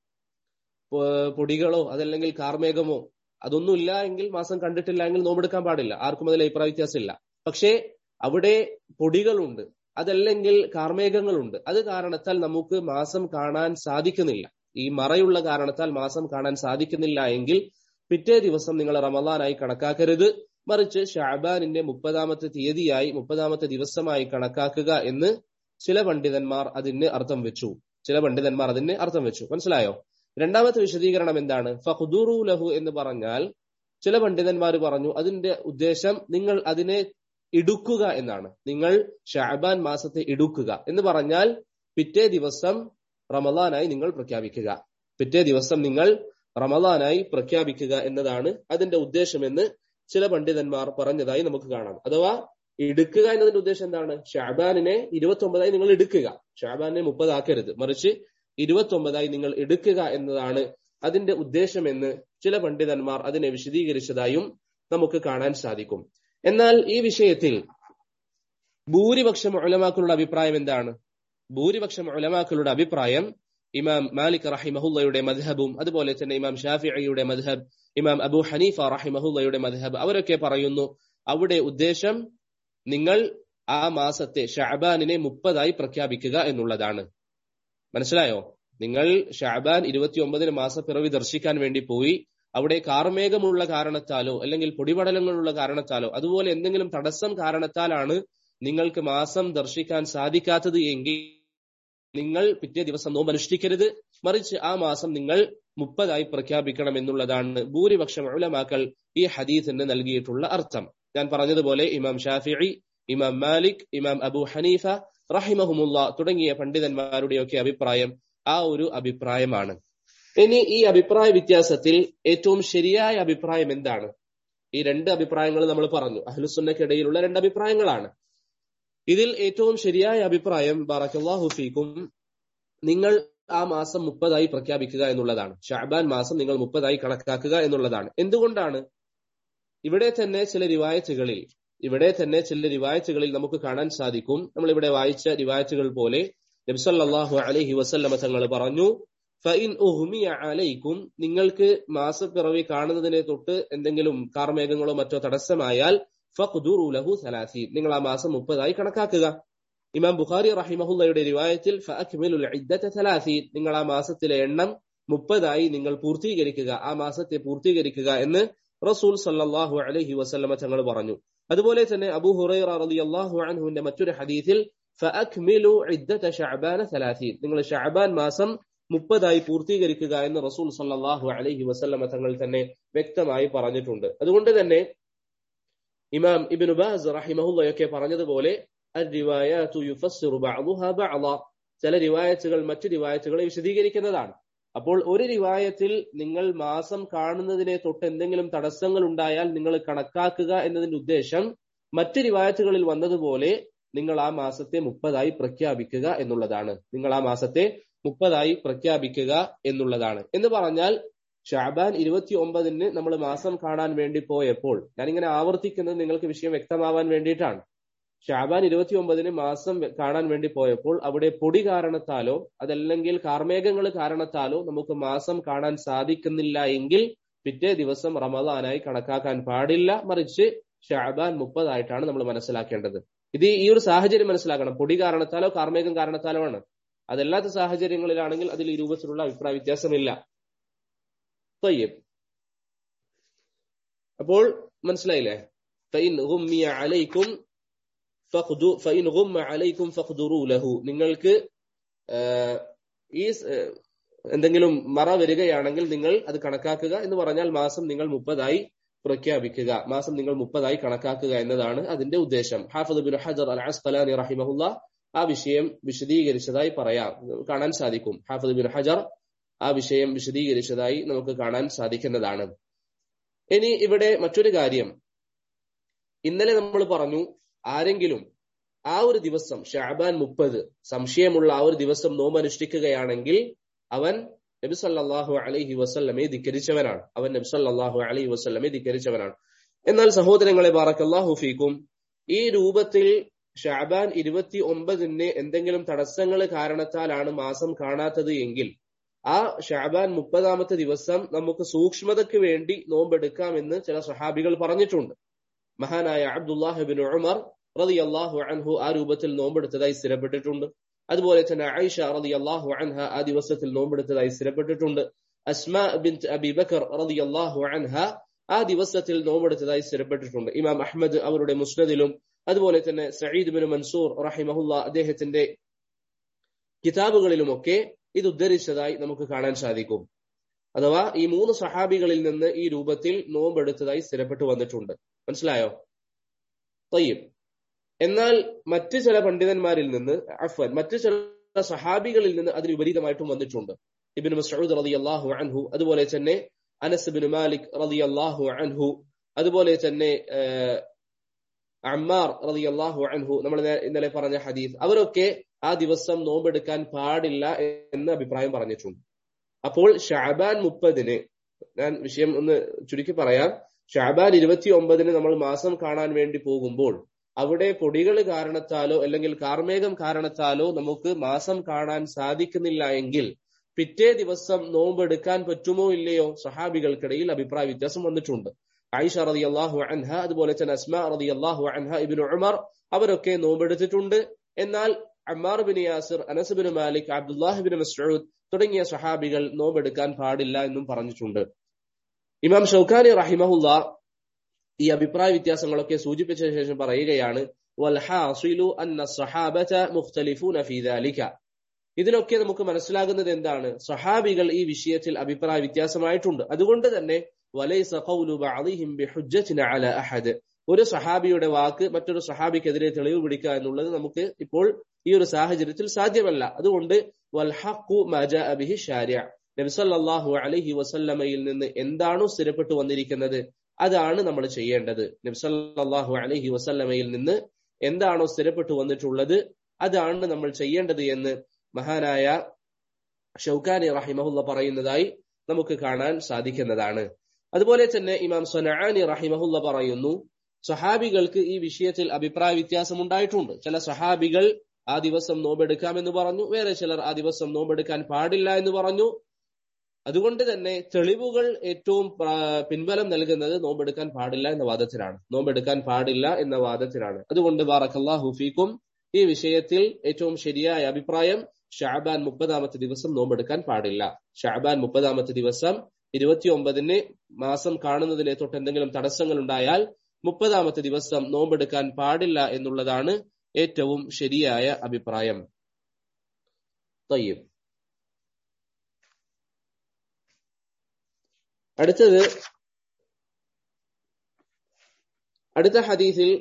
പൊടികളോ അതല്ലെങ്കിൽ കാർമേഘമോ അതൊന്നുമില്ല എങ്കിൽ മാസം കണ്ടിട്ടില്ല എങ്കിൽ നോമ്പെടുക്കാൻ പാടില്ല ആർക്കും അതിൽ അഭിപ്രായ വ്യത്യാസമില്ല പക്ഷേ അവിടെ പൊടികളുണ്ട് അതല്ലെങ്കിൽ കാർമേഘങ്ങളുണ്ട് അത് കാരണത്താൽ നമുക്ക് മാസം കാണാൻ സാധിക്കുന്നില്ല ഈ മറയുള്ള കാരണത്താൽ മാസം കാണാൻ സാധിക്കുന്നില്ല എങ്കിൽ പിറ്റേ ദിവസം നിങ്ങൾ റമദാനായി കണക്കാക്കരുത് മറിച്ച് ഷാബാനിന്റെ മുപ്പതാമത്തെ തീയതിയായി മുപ്പതാമത്തെ ദിവസമായി കണക്കാക്കുക എന്ന് ചില പണ്ഡിതന്മാർ അതിന് അർത്ഥം വെച്ചു ചില പണ്ഡിതന്മാർ അതിന് അർത്ഥം വെച്ചു മനസ്സിലായോ രണ്ടാമത്തെ വിശദീകരണം എന്താണ് ഫഖുദുറു ലഹു എന്ന് പറഞ്ഞാൽ ചില പണ്ഡിതന്മാർ പറഞ്ഞു അതിന്റെ ഉദ്ദേശം നിങ്ങൾ അതിനെ ഇടുക്കുക എന്നാണ് നിങ്ങൾ ഷാബാൻ മാസത്തെ ഇടുക്കുക എന്ന് പറഞ്ഞാൽ പിറ്റേ ദിവസം റമദാനായി നിങ്ങൾ പ്രഖ്യാപിക്കുക പിറ്റേ ദിവസം നിങ്ങൾ റമദാനായി പ്രഖ്യാപിക്കുക എന്നതാണ് അതിന്റെ ഉദ്ദേശമെന്ന് ചില പണ്ഡിതന്മാർ പറഞ്ഞതായി നമുക്ക് കാണാം അഥവാ എടുക്കുക എന്നതിന്റെ ഉദ്ദേശം എന്താണ് ഷാബാനിനെ ഇരുപത്തി ഒമ്പതായി നിങ്ങൾ എടുക്കുക ഷാബാനിനെ മുപ്പതാക്കരുത് മറിച്ച് ഇരുപത്തി ഒമ്പതായി നിങ്ങൾ എടുക്കുക എന്നതാണ് അതിന്റെ ഉദ്ദേശമെന്ന് ചില പണ്ഡിതന്മാർ അതിനെ വിശദീകരിച്ചതായും നമുക്ക് കാണാൻ സാധിക്കും എന്നാൽ ഈ വിഷയത്തിൽ ഭൂരിപക്ഷം ഉലമാക്കളുടെ അഭിപ്രായം എന്താണ് ഭൂരിപക്ഷം ഉലമാക്കളുടെ അഭിപ്രായം ഇമാം മാലിക് റഹിമഹുല്ലയുടെ മദ്ഹബും അതുപോലെ തന്നെ ഇമാം ഷാഫിയുടെ മദ്ഹബ് ഇമാം അബു ഹനീഫ റഹിമഹുല്ലയുടെ മദ്ഹബ് അവരൊക്കെ പറയുന്നു അവിടെ ഉദ്ദേശം നിങ്ങൾ ആ മാസത്തെ ഷാബാനിനെ മുപ്പതായി പ്രഖ്യാപിക്കുക എന്നുള്ളതാണ് മനസ്സിലായോ നിങ്ങൾ ഷാബാൻ ഇരുപത്തിയൊമ്പതിന് മാസപ്പിറവി ദർശിക്കാൻ വേണ്ടി പോയി അവിടെ കാർമേഘമുള്ള കാരണത്താലോ അല്ലെങ്കിൽ പൊടിപടലങ്ങളുള്ള കാരണത്താലോ അതുപോലെ എന്തെങ്കിലും തടസ്സം കാരണത്താലാണ് നിങ്ങൾക്ക് മാസം ദർശിക്കാൻ സാധിക്കാത്തത് എങ്കിൽ നിങ്ങൾ പിറ്റേ ദിവസം നോമ്പ് അനുഷ്ഠിക്കരുത് മറിച്ച് ആ മാസം നിങ്ങൾ മുപ്പതായി പ്രഖ്യാപിക്കണം എന്നുള്ളതാണ് ഭൂരിപക്ഷം ഉലമാക്കൾ ഈ ഹദീസിന് നൽകിയിട്ടുള്ള അർത്ഥം ഞാൻ പറഞ്ഞതുപോലെ ഇമാം ഷാഫിഇ ഇമാം മാലിക് ഇമാം അബു ഹനീഫ റഹിമഹുമുല്ല തുടങ്ങിയ പണ്ഡിതന്മാരുടെയൊക്കെ അഭിപ്രായം ആ ഒരു അഭിപ്രായമാണ് ഇനി ഈ അഭിപ്രായ വ്യത്യാസത്തിൽ ഏറ്റവും ശരിയായ അഭിപ്രായം എന്താണ് ഈ രണ്ട് അഭിപ്രായങ്ങൾ നമ്മൾ പറഞ്ഞു അഹ്ലുസുന്നക്കിടയിലുള്ള രണ്ട് അഭിപ്രായങ്ങളാണ് ഇതിൽ ഏറ്റവും ശരിയായ അഭിപ്രായം ബാറക്കല്ലാഹു ഫീക്കും നിങ്ങൾ ആ മാസം മുപ്പതായി പ്രഖ്യാപിക്കുക എന്നുള്ളതാണ് ഷാബാൻ മാസം നിങ്ങൾ മുപ്പതായി കണക്കാക്കുക എന്നുള്ളതാണ് എന്തുകൊണ്ടാണ് ഇവിടെ തന്നെ ചില റിവായത്തുകളിൽ ഇവിടെ തന്നെ ചില റിവായത്തുകളിൽ നമുക്ക് കാണാൻ സാധിക്കും നമ്മൾ ഇവിടെ വായിച്ച റിവായത്തുകൾ പോലെ നബ്സല്ലാഹു അലഹി വസല്ലമ തങ്ങൾ പറഞ്ഞു ഫൈൻ ഉഹ്മിയ അലൈക്കും നിങ്ങൾക്ക് മാസപ്പിറവി കാണുന്നതിനെ തൊട്ട് എന്തെങ്കിലും കാർമേഘങ്ങളോ മറ്റോ തടസ്സമായാൽ ഫഖ്ദുറു ലഹു സലാസീൻ നിങ്ങൾ ആ മാസം മുപ്പതായി കണക്കാക്കുക ഇമാം ബുഖാരി റഹിമഹുല്ലയുടെ റിവായത്തിൽ ഫഅക്മിലുൽ ഇദ്ദത സലാസീൻ നിങ്ങൾ ആ മാസത്തിലെ എണ്ണം മുപ്പതായി നിങ്ങൾ പൂർത്തീകരിക്കുക ആ മാസത്തെ പൂർത്തീകരിക്കുക എന്ന് റസൂൽ സല്ലല്ലാഹു അലൈഹി വസല്ലമ തങ്ങൾ പറഞ്ഞു അതുപോലെ തന്നെ അബൂ ഹുറൈറ റളിയല്ലാഹു അൻഹുവിന്റെ മറ്റൊരു ഹദീസിൽ ഫഅക്മിലു ഇദ്ദത ശഅബാന സലാസീൻ നിങ്ങൾ ശഅബാൻ മാസം മുപ്പതായി പൂർത്തീകരിക്കുക എന്ന് റസൂൽ സല്ലല്ലാഹു അലൈഹി വസല്ലമ തങ്ങൾ തന്നെ വ്യക്തമായി പറഞ്ഞിട്ടുണ്ട് അതുകൊണ്ട് തന്നെ ഇമാം ഇബിനു ബാസ് റഹിമഹുല്ലയൊക്കെ പറഞ്ഞതുപോലെ ചില റിവായത്തുകൾ മറ്റു റിവായത്തുകളെ വിശദീകരിക്കുന്നതാണ് അപ്പോൾ ഒരു റിവായത്തിൽ നിങ്ങൾ മാസം കാണുന്നതിനെ തൊട്ട് എന്തെങ്കിലും തടസ്സങ്ങൾ ഉണ്ടായാൽ നിങ്ങൾ കണക്കാക്കുക എന്നതിന്റെ ഉദ്ദേശം മറ്റു റിവായത്തുകളിൽ വന്നതുപോലെ നിങ്ങൾ ആ മാസത്തെ മുപ്പതായി പ്രഖ്യാപിക്കുക എന്നുള്ളതാണ് നിങ്ങൾ ആ മാസത്തെ മുപ്പതായി പ്രഖ്യാപിക്കുക എന്നുള്ളതാണ് എന്ന് പറഞ്ഞാൽ ഷാബാൻ ഇരുപത്തി ഒമ്പതിന് നമ്മൾ മാസം കാണാൻ വേണ്ടി പോയപ്പോൾ ഞാനിങ്ങനെ ആവർത്തിക്കുന്നത് നിങ്ങൾക്ക് വിഷയം വ്യക്തമാവാൻ വേണ്ടിയിട്ടാണ് ഷാബാൻ ഇരുപത്തി ഒമ്പതിന് മാസം കാണാൻ വേണ്ടി പോയപ്പോൾ അവിടെ പൊടി കാരണത്താലോ അതല്ലെങ്കിൽ കാർമേഘങ്ങൾ കാരണത്താലോ നമുക്ക് മാസം കാണാൻ സാധിക്കുന്നില്ല എങ്കിൽ പിറ്റേ ദിവസം റമദാനായി കണക്കാക്കാൻ പാടില്ല മറിച്ച് ഷാബാൻ മുപ്പതായിട്ടാണ് നമ്മൾ മനസ്സിലാക്കേണ്ടത് ഇത് ഈ ഒരു സാഹചര്യം മനസ്സിലാക്കണം പൊടി കാരണത്താലോ കാർമേഘം കാരണത്താലോ ആണ് അതല്ലാത്ത സാഹചര്യങ്ങളിലാണെങ്കിൽ അതിൽ ഈ രൂപത്തിലുള്ള അഭിപ്രായ വ്യത്യാസമില്ല طيب അപ്പോൾ മനസ്സിലായില്ലേ فإن غمي عليكم فقدوا فإن غم عليكم فقدروا له നിങ്ങൾക്ക് ഈ എന്തെങ്കിലും മറ വരികയാണെങ്കിൽ നിങ്ങൾ അത് കണക്കാക്കുക എന്ന് പറഞ്ഞാൽ മാസം നിങ്ങൾ മുപ്പതായി പ്രഖ്യാപിക്കുക മാസം നിങ്ങൾ മുപ്പതായി കണക്കാക്കുക എന്നതാണ് അതിന്റെ ഉദ്ദേശം ഹാഫിദ് ബിൻ ഹജർ അൽ അസ്ഖലാനി റഹിമഹുല്ല ആ വിഷയം വിശദീകരിച്ചതായി പറയാം കാണാൻ സാധിക്കും ഹാഫിദ് ബിൻ ഹജർ ആ വിഷയം വിശദീകരിച്ചതായി നമുക്ക് കാണാൻ സാധിക്കുന്നതാണ് ഇനി ഇവിടെ മറ്റൊരു കാര്യം ഇന്നലെ നമ്മൾ പറഞ്ഞു ആരെങ്കിലും ആ ഒരു ദിവസം ഷാബാൻ മുപ്പത് സംശയമുള്ള ആ ഒരു ദിവസം നോമ്പ് അനുഷ്ഠിക്കുകയാണെങ്കിൽ അവൻ നബി സല്ലാഹു അലൈഹി വസല്ലമെ ധിക്കരിച്ചവനാണ് അവൻ നബി സല്ലാഹു അലൈഹി വസല്ലമെ ധിക്കരിച്ചവനാണ് എന്നാൽ സഹോദരങ്ങളെ ബാറക്കല്ലാഹു ഫീക്കും ഈ രൂപത്തിൽ ഷാബാൻ ഇരുപത്തി ഒമ്പതിന് എന്തെങ്കിലും തടസ്സങ്ങൾ കാരണത്താലാണ് മാസം കാണാത്തത് എങ്കിൽ ആ ഷാബാൻ മുപ്പതാമത്തെ ദിവസം നമുക്ക് സൂക്ഷ്മതയ്ക്ക് വേണ്ടി നോമ്പെടുക്കാമെന്ന് ചില സഹാബികൾ പറഞ്ഞിട്ടുണ്ട് മഹാനായ അബ്ദുല്ലാഹിബിൻ ഉമർ റതി അള്ളാഹു അൻഹു ആ രൂപത്തിൽ നോമ്പെടുത്തതായി സ്ഥിരപ്പെട്ടിട്ടുണ്ട് അതുപോലെ തന്നെ ഐഷ റതി അള്ളാഹു അൻഹ ആ ദിവസത്തിൽ നോമ്പെടുത്തതായി സ്ഥിരപ്പെട്ടിട്ടുണ്ട് അസ്മ ബിൻ അബി ബക്കർ റതി അള്ളാഹു അൻഹ ആ ദിവസത്തിൽ നോമ്പെടുത്തതായി സ്ഥിരപ്പെട്ടിട്ടുണ്ട് ഇമാം അഹമ്മദ് അവരുടെ മുസ്നദിലും അതുപോലെ തന്നെ സയ്യിദ് ബിൻ മൻസൂർ റഹിമഹുല്ല അദ്ദേഹത്തിന്റെ കിതാബുകളിലുമൊക്കെ ഇത് ഉദ്ധരിച്ചതായി നമുക്ക് കാണാൻ സാധിക്കും അഥവാ ഈ മൂന്ന് സഹാബികളിൽ നിന്ന് ഈ രൂപത്തിൽ നോമ്പെടുത്തതായി സ്ഥിരപ്പെട്ടു വന്നിട്ടുണ്ട് മനസ്സിലായോ തയ്യം എന്നാൽ മറ്റ് ചില പണ്ഡിതന്മാരിൽ നിന്ന് അഫ്വൻ മറ്റ് ചില സഹാബികളിൽ നിന്ന് അതിന് വിപരീതമായിട്ടും വന്നിട്ടുണ്ട് ഇബിൻ മസൂദ് റതി അള്ളാഹു അൻഹു അതുപോലെ തന്നെ അനസ് ബിൻ മാലിക് റതി അള്ളാഹു അൻഹു അതുപോലെ തന്നെ അമ്മാർ റതി അള്ളാഹു അൻഹു നമ്മൾ ഇന്നലെ പറഞ്ഞ ഹദീസ് അവരൊക്കെ ആ ദിവസം നോമ്പെടുക്കാൻ പാടില്ല എന്ന് അഭിപ്രായം പറഞ്ഞിട്ടുണ്ട് അപ്പോൾ ഷാബാൻ മുപ്പതിന് ഞാൻ വിഷയം ഒന്ന് ചുരുക്കി പറയാം ഷാബാൻ ഇരുപത്തി ഒമ്പതിന് നമ്മൾ മാസം കാണാൻ വേണ്ടി പോകുമ്പോൾ അവിടെ പൊടികൾ കാരണത്താലോ അല്ലെങ്കിൽ കാർമേഘം കാരണത്താലോ നമുക്ക് മാസം കാണാൻ സാധിക്കുന്നില്ല എങ്കിൽ പിറ്റേ ദിവസം നോമ്പെടുക്കാൻ പറ്റുമോ ഇല്ലയോ സഹാബികൾക്കിടയിൽ അഭിപ്രായ വ്യത്യാസം വന്നിട്ടുണ്ട് ആയിഷ റതി അള്ളാഹു അൻഹ അതുപോലെ തന്നെ അസ്മ റതി അള്ളാഹു അൻഹ ഇബിൻ ഉമർ അവരൊക്കെ നോമ്പെടുത്തിട്ടുണ്ട് എന്നാൽ Ammar bin Yasir Anas bin Malik Abdullahi bin Masud തുടങ്ങിയ സഹാബികൾ നോമ്പെടുക്കാൻ പാടില്ല എന്നും പറഞ്ഞിട്ടുണ്ട് ഇമാം ഷൗഖാനി റഹിമഹുല്ല ഈ അഭിപ്രായ വ്യത്യാസങ്ങളൊക്കെ സൂചിപ്പിച്ച ശേഷം പറയുകയാണ് ഇതിലൊക്കെ നമുക്ക് മനസ്സിലാകുന്നത് എന്താണ് സഹാബികൾ ഈ വിഷയത്തിൽ അഭിപ്രായ വ്യത്യാസമായിട്ടുണ്ട് അതുകൊണ്ട് തന്നെ ഒരു സഹാബിയുടെ വാക്ക് മറ്റൊരു സഹാബിക്കെതിരെ തെളിവ് പിടിക്കുക എന്നുള്ളത് നമുക്ക് ഇപ്പോൾ ഈ ഒരു സാഹചര്യത്തിൽ സാധ്യമല്ല അതുകൊണ്ട് നബ്സല്ലാഹു അലഹി വസല്ലമയിൽ നിന്ന് എന്താണോ സ്ഥിരപ്പെട്ടു വന്നിരിക്കുന്നത് അതാണ് നമ്മൾ ചെയ്യേണ്ടത് നബ്സല്ലാഹു അലഹി വസല്ലമയിൽ നിന്ന് എന്താണോ സ്ഥിരപ്പെട്ടു വന്നിട്ടുള്ളത് അതാണ് നമ്മൾ ചെയ്യേണ്ടത് എന്ന് മഹാനായ ഷൗക്കാനി റഹിമഹുല്ല പറയുന്നതായി നമുക്ക് കാണാൻ സാധിക്കുന്നതാണ് അതുപോലെ തന്നെ ഇമാം സനാനി റഹിമഹുല്ല പറയുന്നു സഹാബികൾക്ക് ഈ വിഷയത്തിൽ അഭിപ്രായ വ്യത്യാസം ഉണ്ടായിട്ടുണ്ട് ചില സഹാബികൾ ആ ദിവസം നോമ്പെടുക്കാമെന്ന് പറഞ്ഞു വേറെ ചിലർ ആ ദിവസം നോമ്പെടുക്കാൻ പാടില്ല എന്ന് പറഞ്ഞു അതുകൊണ്ട് തന്നെ തെളിവുകൾ ഏറ്റവും പിൻബലം നൽകുന്നത് നോമ്പെടുക്കാൻ പാടില്ല എന്ന വാദത്തിലാണ് നോമ്പെടുക്കാൻ പാടില്ല എന്ന വാദത്തിലാണ് അതുകൊണ്ട് ബാറക്കല്ലാഹു ഫീക്കും ഈ വിഷയത്തിൽ ഏറ്റവും ശരിയായ അഭിപ്രായം ഷാബാൻ മുപ്പതാമത്തെ ദിവസം നോമ്പെടുക്കാൻ പാടില്ല ഷാബാൻ മുപ്പതാമത്തെ ദിവസം ഇരുപത്തിയൊമ്പതിന് മാസം കാണുന്നതിനെ തൊട്ട് എന്തെങ്കിലും തടസ്സങ്ങൾ ഉണ്ടായാൽ മുപ്പതാമത്തെ ദിവസം നോമ്പെടുക്കാൻ പാടില്ല എന്നുള്ളതാണ് ഏറ്റവും ശരിയായ അഭിപ്രായം തയ്യം അടുത്തത് അടുത്ത ഹദീസിൽ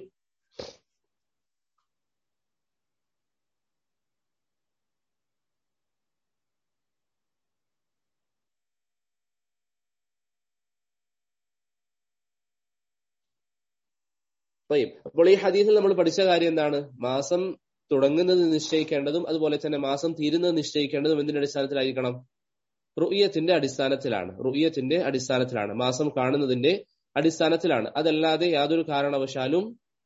طيب അപ്പോൾ ഈ ഹദീസിൽ നമ്മൾ പഠിച്ച കാര്യം എന്താണ് മാസം തുടങ്ങുന്നത് നിശ്ചയിക്കേണ്ടതും അതുപോലെ തന്നെ മാസം തീരുന്നത് നിശ്ചയിക്കേണ്ടതും എന്തിന്റെ അടിസ്ഥാനത്തിലായിരിക്കണം റുയ്യത്തിന്റെ അടിസ്ഥാനത്തിലാണ് റുയ്യത്തിന്റെ അടിസ്ഥാനത്തിലാണ് മാസം കാണുന്നതിന്റെ അടിസ്ഥാനത്തിലാണ് അതല്ലാതെ യാതൊരു കാരണവശാലും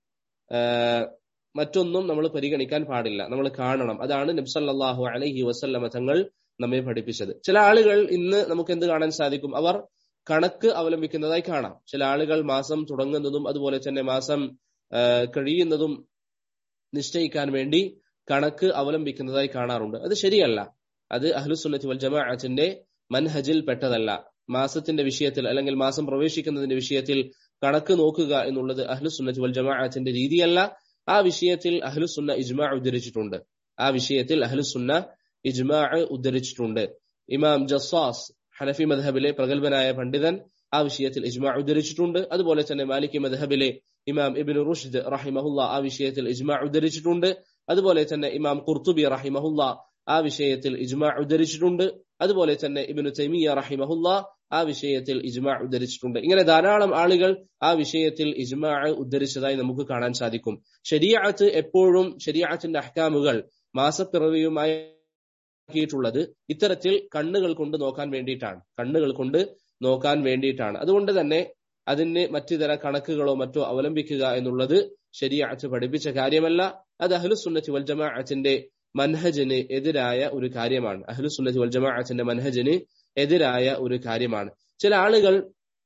മറ്റൊന്നും നമ്മൾ പരിഗണിക്കാൻ പാടില്ല നമ്മൾ കാണണം അതാണ് നബ്സല്ലാഹു അലൈഹി വസല്ലമ തങ്ങൾ നമ്മെ പഠിപ്പിച്ചത് ചില ആളുകൾ ഇന്ന് നമുക്ക് എന്ത് കാണാൻ സാധിക്കും അവർ കണക്ക് അവലംബിക്കുന്നതായി കാണാം ചില ആളുകൾ മാസം തുടങ്ങുന്നതും അതുപോലെ തന്നെ മാസം കഴിയുന്നതും നിശ്ചയിക്കാൻ വേണ്ടി കണക്ക് അവലംബിക്കുന്നതായി കാണാറുണ്ട് അത് ശരിയല്ല അത് അഹ്ലുസുന്നത്തി വൽ ജമാഅത്തിന്റെ മൻഹജിൽ പെട്ടതല്ല മാസത്തിന്റെ വിഷയത്തിൽ അല്ലെങ്കിൽ മാസം പ്രവേശിക്കുന്നതിന്റെ വിഷയത്തിൽ കണക്ക് നോക്കുക എന്നുള്ളത് അഹ്ലുസുന്നത്തി വൽ ജമാഅത്തിന്റെ രീതിയല്ല ആ വിഷയത്തിൽ അഹ്ലുസുന്ന ഇജ്മാ ഉദ്ധരിച്ചിട്ടുണ്ട് ആ വിഷയത്തിൽ അഹ്ലുസുന്ന ഇജ്മാ ഉദ്ധരിച്ചിട്ടുണ്ട് ഇമാം ജസ്സാസ് ഹനഫി മദ്ഹബിലെ പ്രഗത്ഭനായ പണ്ഡിതൻ ആ വിഷയത്തിൽ ഇജ്മാ ഉദ്ധരിച്ചിട്ടുണ്ട് അതുപോലെ തന്നെ മാലിക്കി മദ്ഹബിലെ ഇമാം ഇബിൻ റുഷ്ദ് റഹിമഹുല്ല ആ വിഷയത്തിൽ ഇജ്മാ ഉദ്ധരിച്ചിട്ടുണ്ട് അതുപോലെ തന്നെ ഇമാം ഖുർത്തുബി റഹിമഹുല്ല ആ വിഷയത്തിൽ ഇജ്മാ ഉദ്ധരിച്ചിട്ടുണ്ട് അതുപോലെ തന്നെ ഇബിനു തൈമിയ റഹിമഹുല്ല ആ വിഷയത്തിൽ ഇജ്മാ ഉദ്ധരിച്ചിട്ടുണ്ട് ഇങ്ങനെ ധാരാളം ആളുകൾ ആ വിഷയത്തിൽ ഇജ്മാ ഉദ്ധരിച്ചതായി നമുക്ക് കാണാൻ സാധിക്കും ശരിയാത്ത് എപ്പോഴും ശരിയാത്തിന്റെ അഹ്കാമുകൾ മാസപ്പിറവിയുമായി ിയിട്ടുള്ളത് ഇത്തരത്തിൽ കണ്ണുകൾ കൊണ്ട് നോക്കാൻ വേണ്ടിയിട്ടാണ് കണ്ണുകൾ കൊണ്ട് നോക്കാൻ വേണ്ടിയിട്ടാണ് അതുകൊണ്ട് തന്നെ അതിന് മറ്റു തര കണക്കുകളോ മറ്റോ അവലംബിക്കുക എന്നുള്ളത് ശരിയാച്ച് പഠിപ്പിച്ച കാര്യമല്ല അത് അഹ്ലുസുന്നത്തി വൽ ജമാഅത്തിന്റെ മൻഹജിന് എതിരായ ഒരു കാര്യമാണ് അഹ്ലുസുന്നത്തി വൽ ജമാഅത്തിന്റെ മൻഹജിന് എതിരായ ഒരു കാര്യമാണ് ചില ആളുകൾ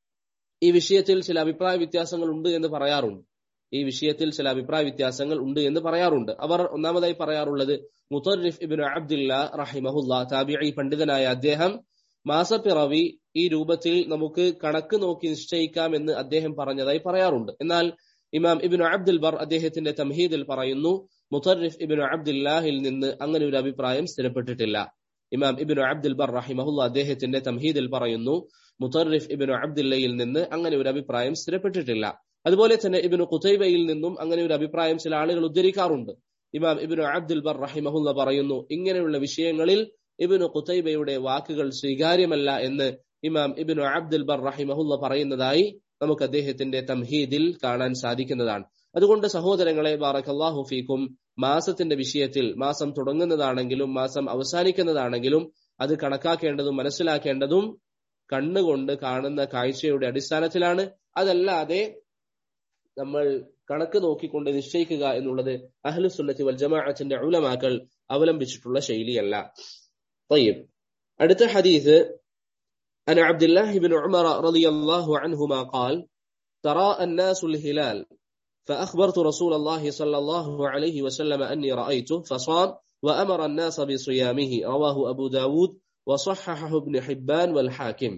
ഈ വിഷയത്തിൽ ചില അഭിപ്രായ വ്യത്യാസങ്ങൾ ഉണ്ട് എന്ന് പറയാറുണ്ട് ഈ വിഷയത്തിൽ ചില അഭിപ്രായ വ്യത്യാസങ്ങൾ ഉണ്ട് എന്ന് പറയാറുണ്ട് അവർ ഒന്നാമതായി പറയാറുള്ളത് മുത്തറിഫ് ഇബിൻ അബ്ദുല്ല റഹിമഹുല്ല താബിഈ പണ്ഡിതനായ അദ്ദേഹം മാസപ്പിറവി ഈ രൂപത്തിൽ നമുക്ക് കണക്ക് നോക്കി നിശ്ചയിക്കാമെന്ന് അദ്ദേഹം പറഞ്ഞതായി പറയാറുണ്ട് എന്നാൽ ഇമാം ഇബിൻ അബ്ദുൽ ബർ അദ്ദേഹത്തിന്റെ തംഹീദിൽ പറയുന്നു മുത്തറിഫ് ഇബിൻ അബ്ദുല്ലാഹിൽ നിന്ന് അങ്ങനെ ഒരു അഭിപ്രായം സ്ഥിരപ്പെട്ടിട്ടില്ല ഇമാം ഇബിൻ അബ്ദുൽ ബർ റഹിമഹുല്ല അദ്ദേഹത്തിന്റെ തംഹീദിൽ പറയുന്നു മുത്തറിഫ് ഇബിൻ അബ്ദുല്ലയിൽ നിന്ന് അങ്ങനെ ഒരു അഭിപ്രായം സ്ഥിരപ്പെട്ടിട്ടില്ല അതുപോലെ തന്നെ ഇബിന് കുത്തൈബയിൽ നിന്നും അങ്ങനെ ഒരു അഭിപ്രായം ചില ആളുകൾ ഉദ്ധരിക്കാറുണ്ട് ഇമാം ഇബിന് അബ്ദുൽ ബർ റഹിമഹുല്ല പറയുന്നു ഇങ്ങനെയുള്ള വിഷയങ്ങളിൽ ഇബിന് കുത്തൈബയുടെ വാക്കുകൾ സ്വീകാര്യമല്ല എന്ന് ഇമാം ഇബിന് അബ്ദുൽ ബർ റഹിമഹുല്ല പറയുന്നതായി നമുക്ക് അദ്ദേഹത്തിന്റെ തംഹീദിൽ കാണാൻ സാധിക്കുന്നതാണ് അതുകൊണ്ട് സഹോദരങ്ങളെ ബാറക്കല്ലാഹു ഫീക്കും മാസത്തിന്റെ വിഷയത്തിൽ മാസം തുടങ്ങുന്നതാണെങ്കിലും മാസം അവസാനിക്കുന്നതാണെങ്കിലും അത് കണക്കാക്കേണ്ടതും മനസ്സിലാക്കേണ്ടതും കണ്ണുകൊണ്ട് കാണുന്ന കാഴ്ചയുടെ അടിസ്ഥാനത്തിലാണ് അതല്ലാതെ നമ്മൾ കണക്ക് നോക്കിക്കൊണ്ട് നിശ്ചയിക്കുക എന്നുള്ളത് അഹ്ലുസുന്നത്തി വൽ ജമാഅത്തിന്റെ ഉലമാക്കൾ അവലംബിച്ചിട്ടുള്ള ശൈലിയല്ല طيب അടുത്ത ഹദീസ് عن عبد الله بن عمر رضي الله عنهما قال تراءى الناس الهلال فأخبرت رسول الله صلى الله عليه وسلم أني رأيته فصام وأمر الناس بصيامه رواه أبو داود وصححه ابن حبان والحاكم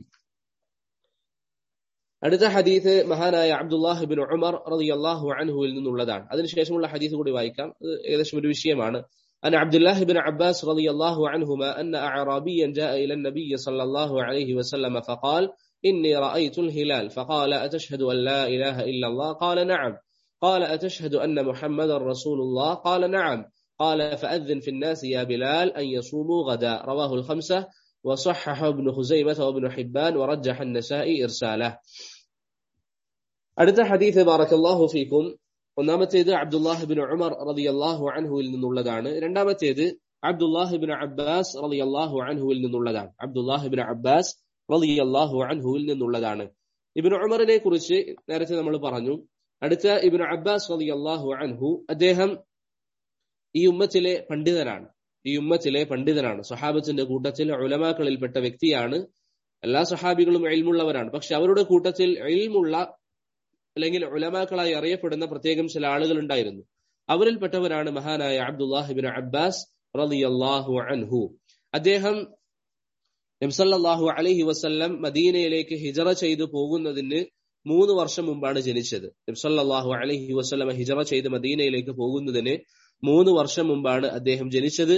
അടുത്ത ഹദീസ് മഹാനായ അബ്ദുല്ലാഹ് ബിൻ ഉമർ റളിയല്ലാഹു അൻഹുവിൽ നിന്നുള്ളതാണ് അതിനുശേഷമുള്ള ഹദീസ് കൂടി വായിക്കാം അത് ഏകദേശം ഒരു വിഷയമാണ് أن عبد الله بن عباس رضي الله عنهما أن أعرابيا جاء إلى النبي صلى الله عليه وسلم فقال إني رأيت الهلال فقال أتشهد أن لا إله إلا الله قال نعم قال أتشهد أن محمد رسول الله قال نعم قال فأذن في الناس يا بلال أن يصوموا غدا رواه الخمسة وصحح ابن خزيمة وابن حبان ورجح النسائي إرساله അടുത്ത ഹദീസ് ബാറക്കല്ലാഹു ഫീക്കും ഒന്നാമത്തേത് അബ്ദുല്ലാഹ് ബിൻ ഉമർ റളിയല്ലാഹു അൻഹുവിൽ നിന്നുള്ളതാണ് രണ്ടാമത്തേത് അബ്ദുല്ലാഹ് ബിൻ അബ്ബാസ് റളിയല്ലാഹു അൻഹുവിൽ നിന്നുള്ളതാണ് അബ്ദുല്ലാഹ് ബിൻ അബ്ബാസ് റളിയല്ലാഹു അൻഹുവിൽ നിന്നുള്ളതാണ് ഇബ്നു ഉമറിനെ കുറിച്ച് നേരത്തെ നമ്മൾ പറഞ്ഞു അടുത്ത ഇബ്നു അബ്ബാസ് റളിയല്ലാഹു അൻഹു അദ്ദേഹം ഈ ഉമ്മത്തിലെ പണ്ഡിതനാണ് ഈ ഉമ്മത്തിലെ പണ്ഡിതനാണ് സഹാബത്തിന്റെ കൂട്ടത്തിൽ ഉലമാക്കളിൽപ്പെട്ട വ്യക്തിയാണ് എല്ലാ സഹാബികളും എൽമുള്ളവരാണ് പക്ഷെ അവരുടെ കൂട്ടത്തിൽ എൽമുള്ള അല്ലെങ്കിൽ ഉലമാക്കളായി അറിയപ്പെടുന്ന പ്രത്യേകം ചില ആളുകൾ ഉണ്ടായിരുന്നു അവരിൽപ്പെട്ടവരാണ് മഹാനായ അബ്ദുല്ലാഹിബിൻ അബ്ബാസ് റളിയല്ലാഹു അൻഹു അദ്ദേഹം നബ്സല്ലാഹു അലൈഹി വസല്ലം മദീനയിലേക്ക് ഹിജറ ചെയ്തു പോകുന്നതിന് മൂന്ന് വർഷം മുമ്പാണ് ജനിച്ചത് നബ്സല്ലാഹു അലൈഹി വസല്ലം ഹിജറ ചെയ്ത് മദീനയിലേക്ക് പോകുന്നതിന് മൂന്ന് വർഷം മുമ്പാണ് അദ്ദേഹം ജനിച്ചത്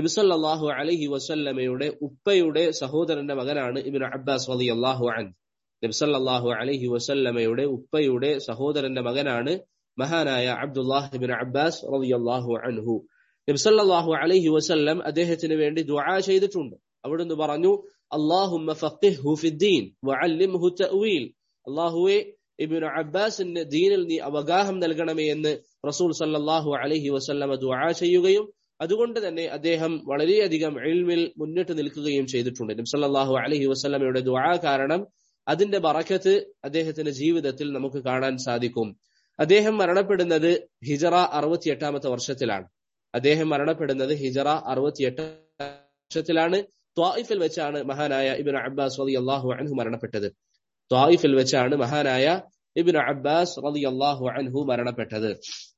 നബിസല്ലാഹു അലൈഹി വസല്ലമയുടെ ഉപ്പയുടെ സഹോദരന്റെ മകനാണ് ഇബിൻ അബ്ബാസ് റളിയല്ലാഹു അൻ നബ്സല്ലാഹു അലഹി വസല്ലമയുടെ ഉപ്പയുടെ സഹോദരന്റെ മകനാണ് മഹാനായ അബ്ദുല്ലാഹിബിൻ അബ്ബാസ് റളിയല്ലാഹു അൻഹു നബ്സല്ലാഹു അലഹി വസല്ലം അദ്ദേഹത്തിന് വേണ്ടി ദുആ ചെയ്തിട്ടുണ്ട് അവിടുന്ന് പറഞ്ഞു അള്ളാഹുമ്മ ഫഖിഹ്ഹു ഫിദ്ദീൻ വഅല്ലിംഹു തഅവീൽ അല്ലാഹുവേ ഇബ്നു അബ്ബാസിന് ദീനിൽ നീ അവഗാഹം നൽകണമേ എന്ന് റസൂൽ സല്ലല്ലാഹു അലൈഹി വസല്ലമ ദുആ ചെയ്യുകയും അതുകൊണ്ട് തന്നെ അദ്ദേഹം വളരെയധികം ഇൽമിൽ മുന്നിട്ട് നിൽക്കുകയും ചെയ്തിട്ടുണ്ട് നബി സല്ലല്ലാഹു അലൈഹി വസല്ലമയുടെ ദുആ കാരണം അതിന്റെ ബറക്കത്ത് അദ്ദേഹത്തിന്റെ ജീവിതത്തിൽ നമുക്ക് കാണാൻ സാധിക്കും അദ്ദേഹം മരണപ്പെടുന്നത് ഹിജറ അറുപത്തിയെട്ടാമത്തെ വർഷത്തിലാണ് അദ്ദേഹം മരണപ്പെടുന്നത് ഹിജറ അറുപത്തിയെട്ട് വർഷത്തിലാണ് ത്വായിഫിൽ വെച്ചാണ് മഹാനായ ഇബ്നു അബ്ബാസ് റളിയല്ലാഹു അൻഹു മരണപ്പെട്ടത് ത്വായിഫിൽ വെച്ചാണ് മഹാനായ ഇബ്നു അബ്ബാസ് റളിയല്ലാഹു അൻഹു മരണപ്പെട്ടത്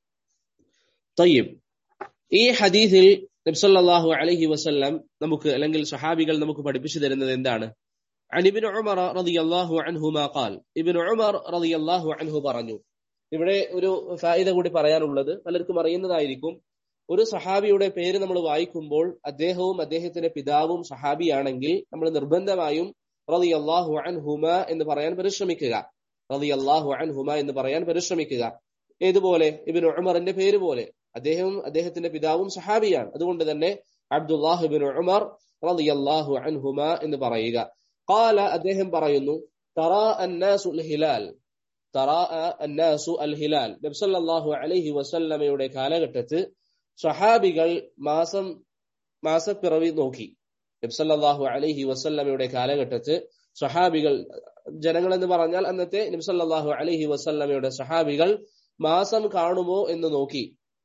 തയ്യിബ് ഈ ഹദീസിൽ നബ്സല്ലാഹു അലൈഹി വസല്ലം നമുക്ക് അല്ലെങ്കിൽ സഹാബികൾ നമുക്ക് പഠിപ്പിച്ചു തരുന്നത് എന്താണ് عن ابن عمر رضي الله عنهما قال ابن عمر رضي الله عنه പറഞ്ഞു ഇവിടെ ഒരു ഫായിദ കൂടി പറയാനുള്ളത് പലർക്കും അറിയുന്നതായിരിക്കും ഒരു സഹാബിയുടെ പേര് നമ്മൾ വായിക്കുമ്പോൾ അദ്ദേഹവും അദ്ദേഹത്തിന്റെ പിതാവും സഹാബിയാണെങ്കിൽ നമ്മൾ നിർബന്ധമായും റതി അള്ളാഹു അൻഹുമ എന്ന് പറയാൻ പരിശ്രമിക്കുക റതി അള്ളാഹു അൻഹുമ എന്ന് പറയാൻ പരിശ്രമിക്കുക ഏതുപോലെ ഇബിൻ ഉമറിന്റെ പേര് പോലെ അദ്ദേഹവും അദ്ദേഹത്തിന്റെ പിതാവും സഹാബിയാണ് അതുകൊണ്ട് തന്നെ അബ്ദുല്ലാഹിബിൻ ഉമർ റതി അള്ളാഹു അൻഹുമ എന്ന് പറയുക قال അദ്ദേഹം പറയുന്നു തറാ അന്നാസു ഹിലാൽ തറാ അന്നാസു അൽ ഹിലാൽ നബി സല്ലല്ലാഹു അലൈഹി വസല്ലമയുടെ കാലഘട്ടത്ത് സഹാബികൾ മാസം മാസപ്പിറവി നോക്കി നബി സല്ലല്ലാഹു അലൈഹി വസല്ലമയുടെ കാലഘട്ടത്ത് സഹാബികൾ ജനങ്ങൾ എന്ന് പറഞ്ഞാൽ അന്നത്തെ നബി സല്ലല്ലാഹു അലൈഹി വസല്ലമയുടെ സഹാബികൾ മാസം കാണുമോ എന്ന് നോക്കി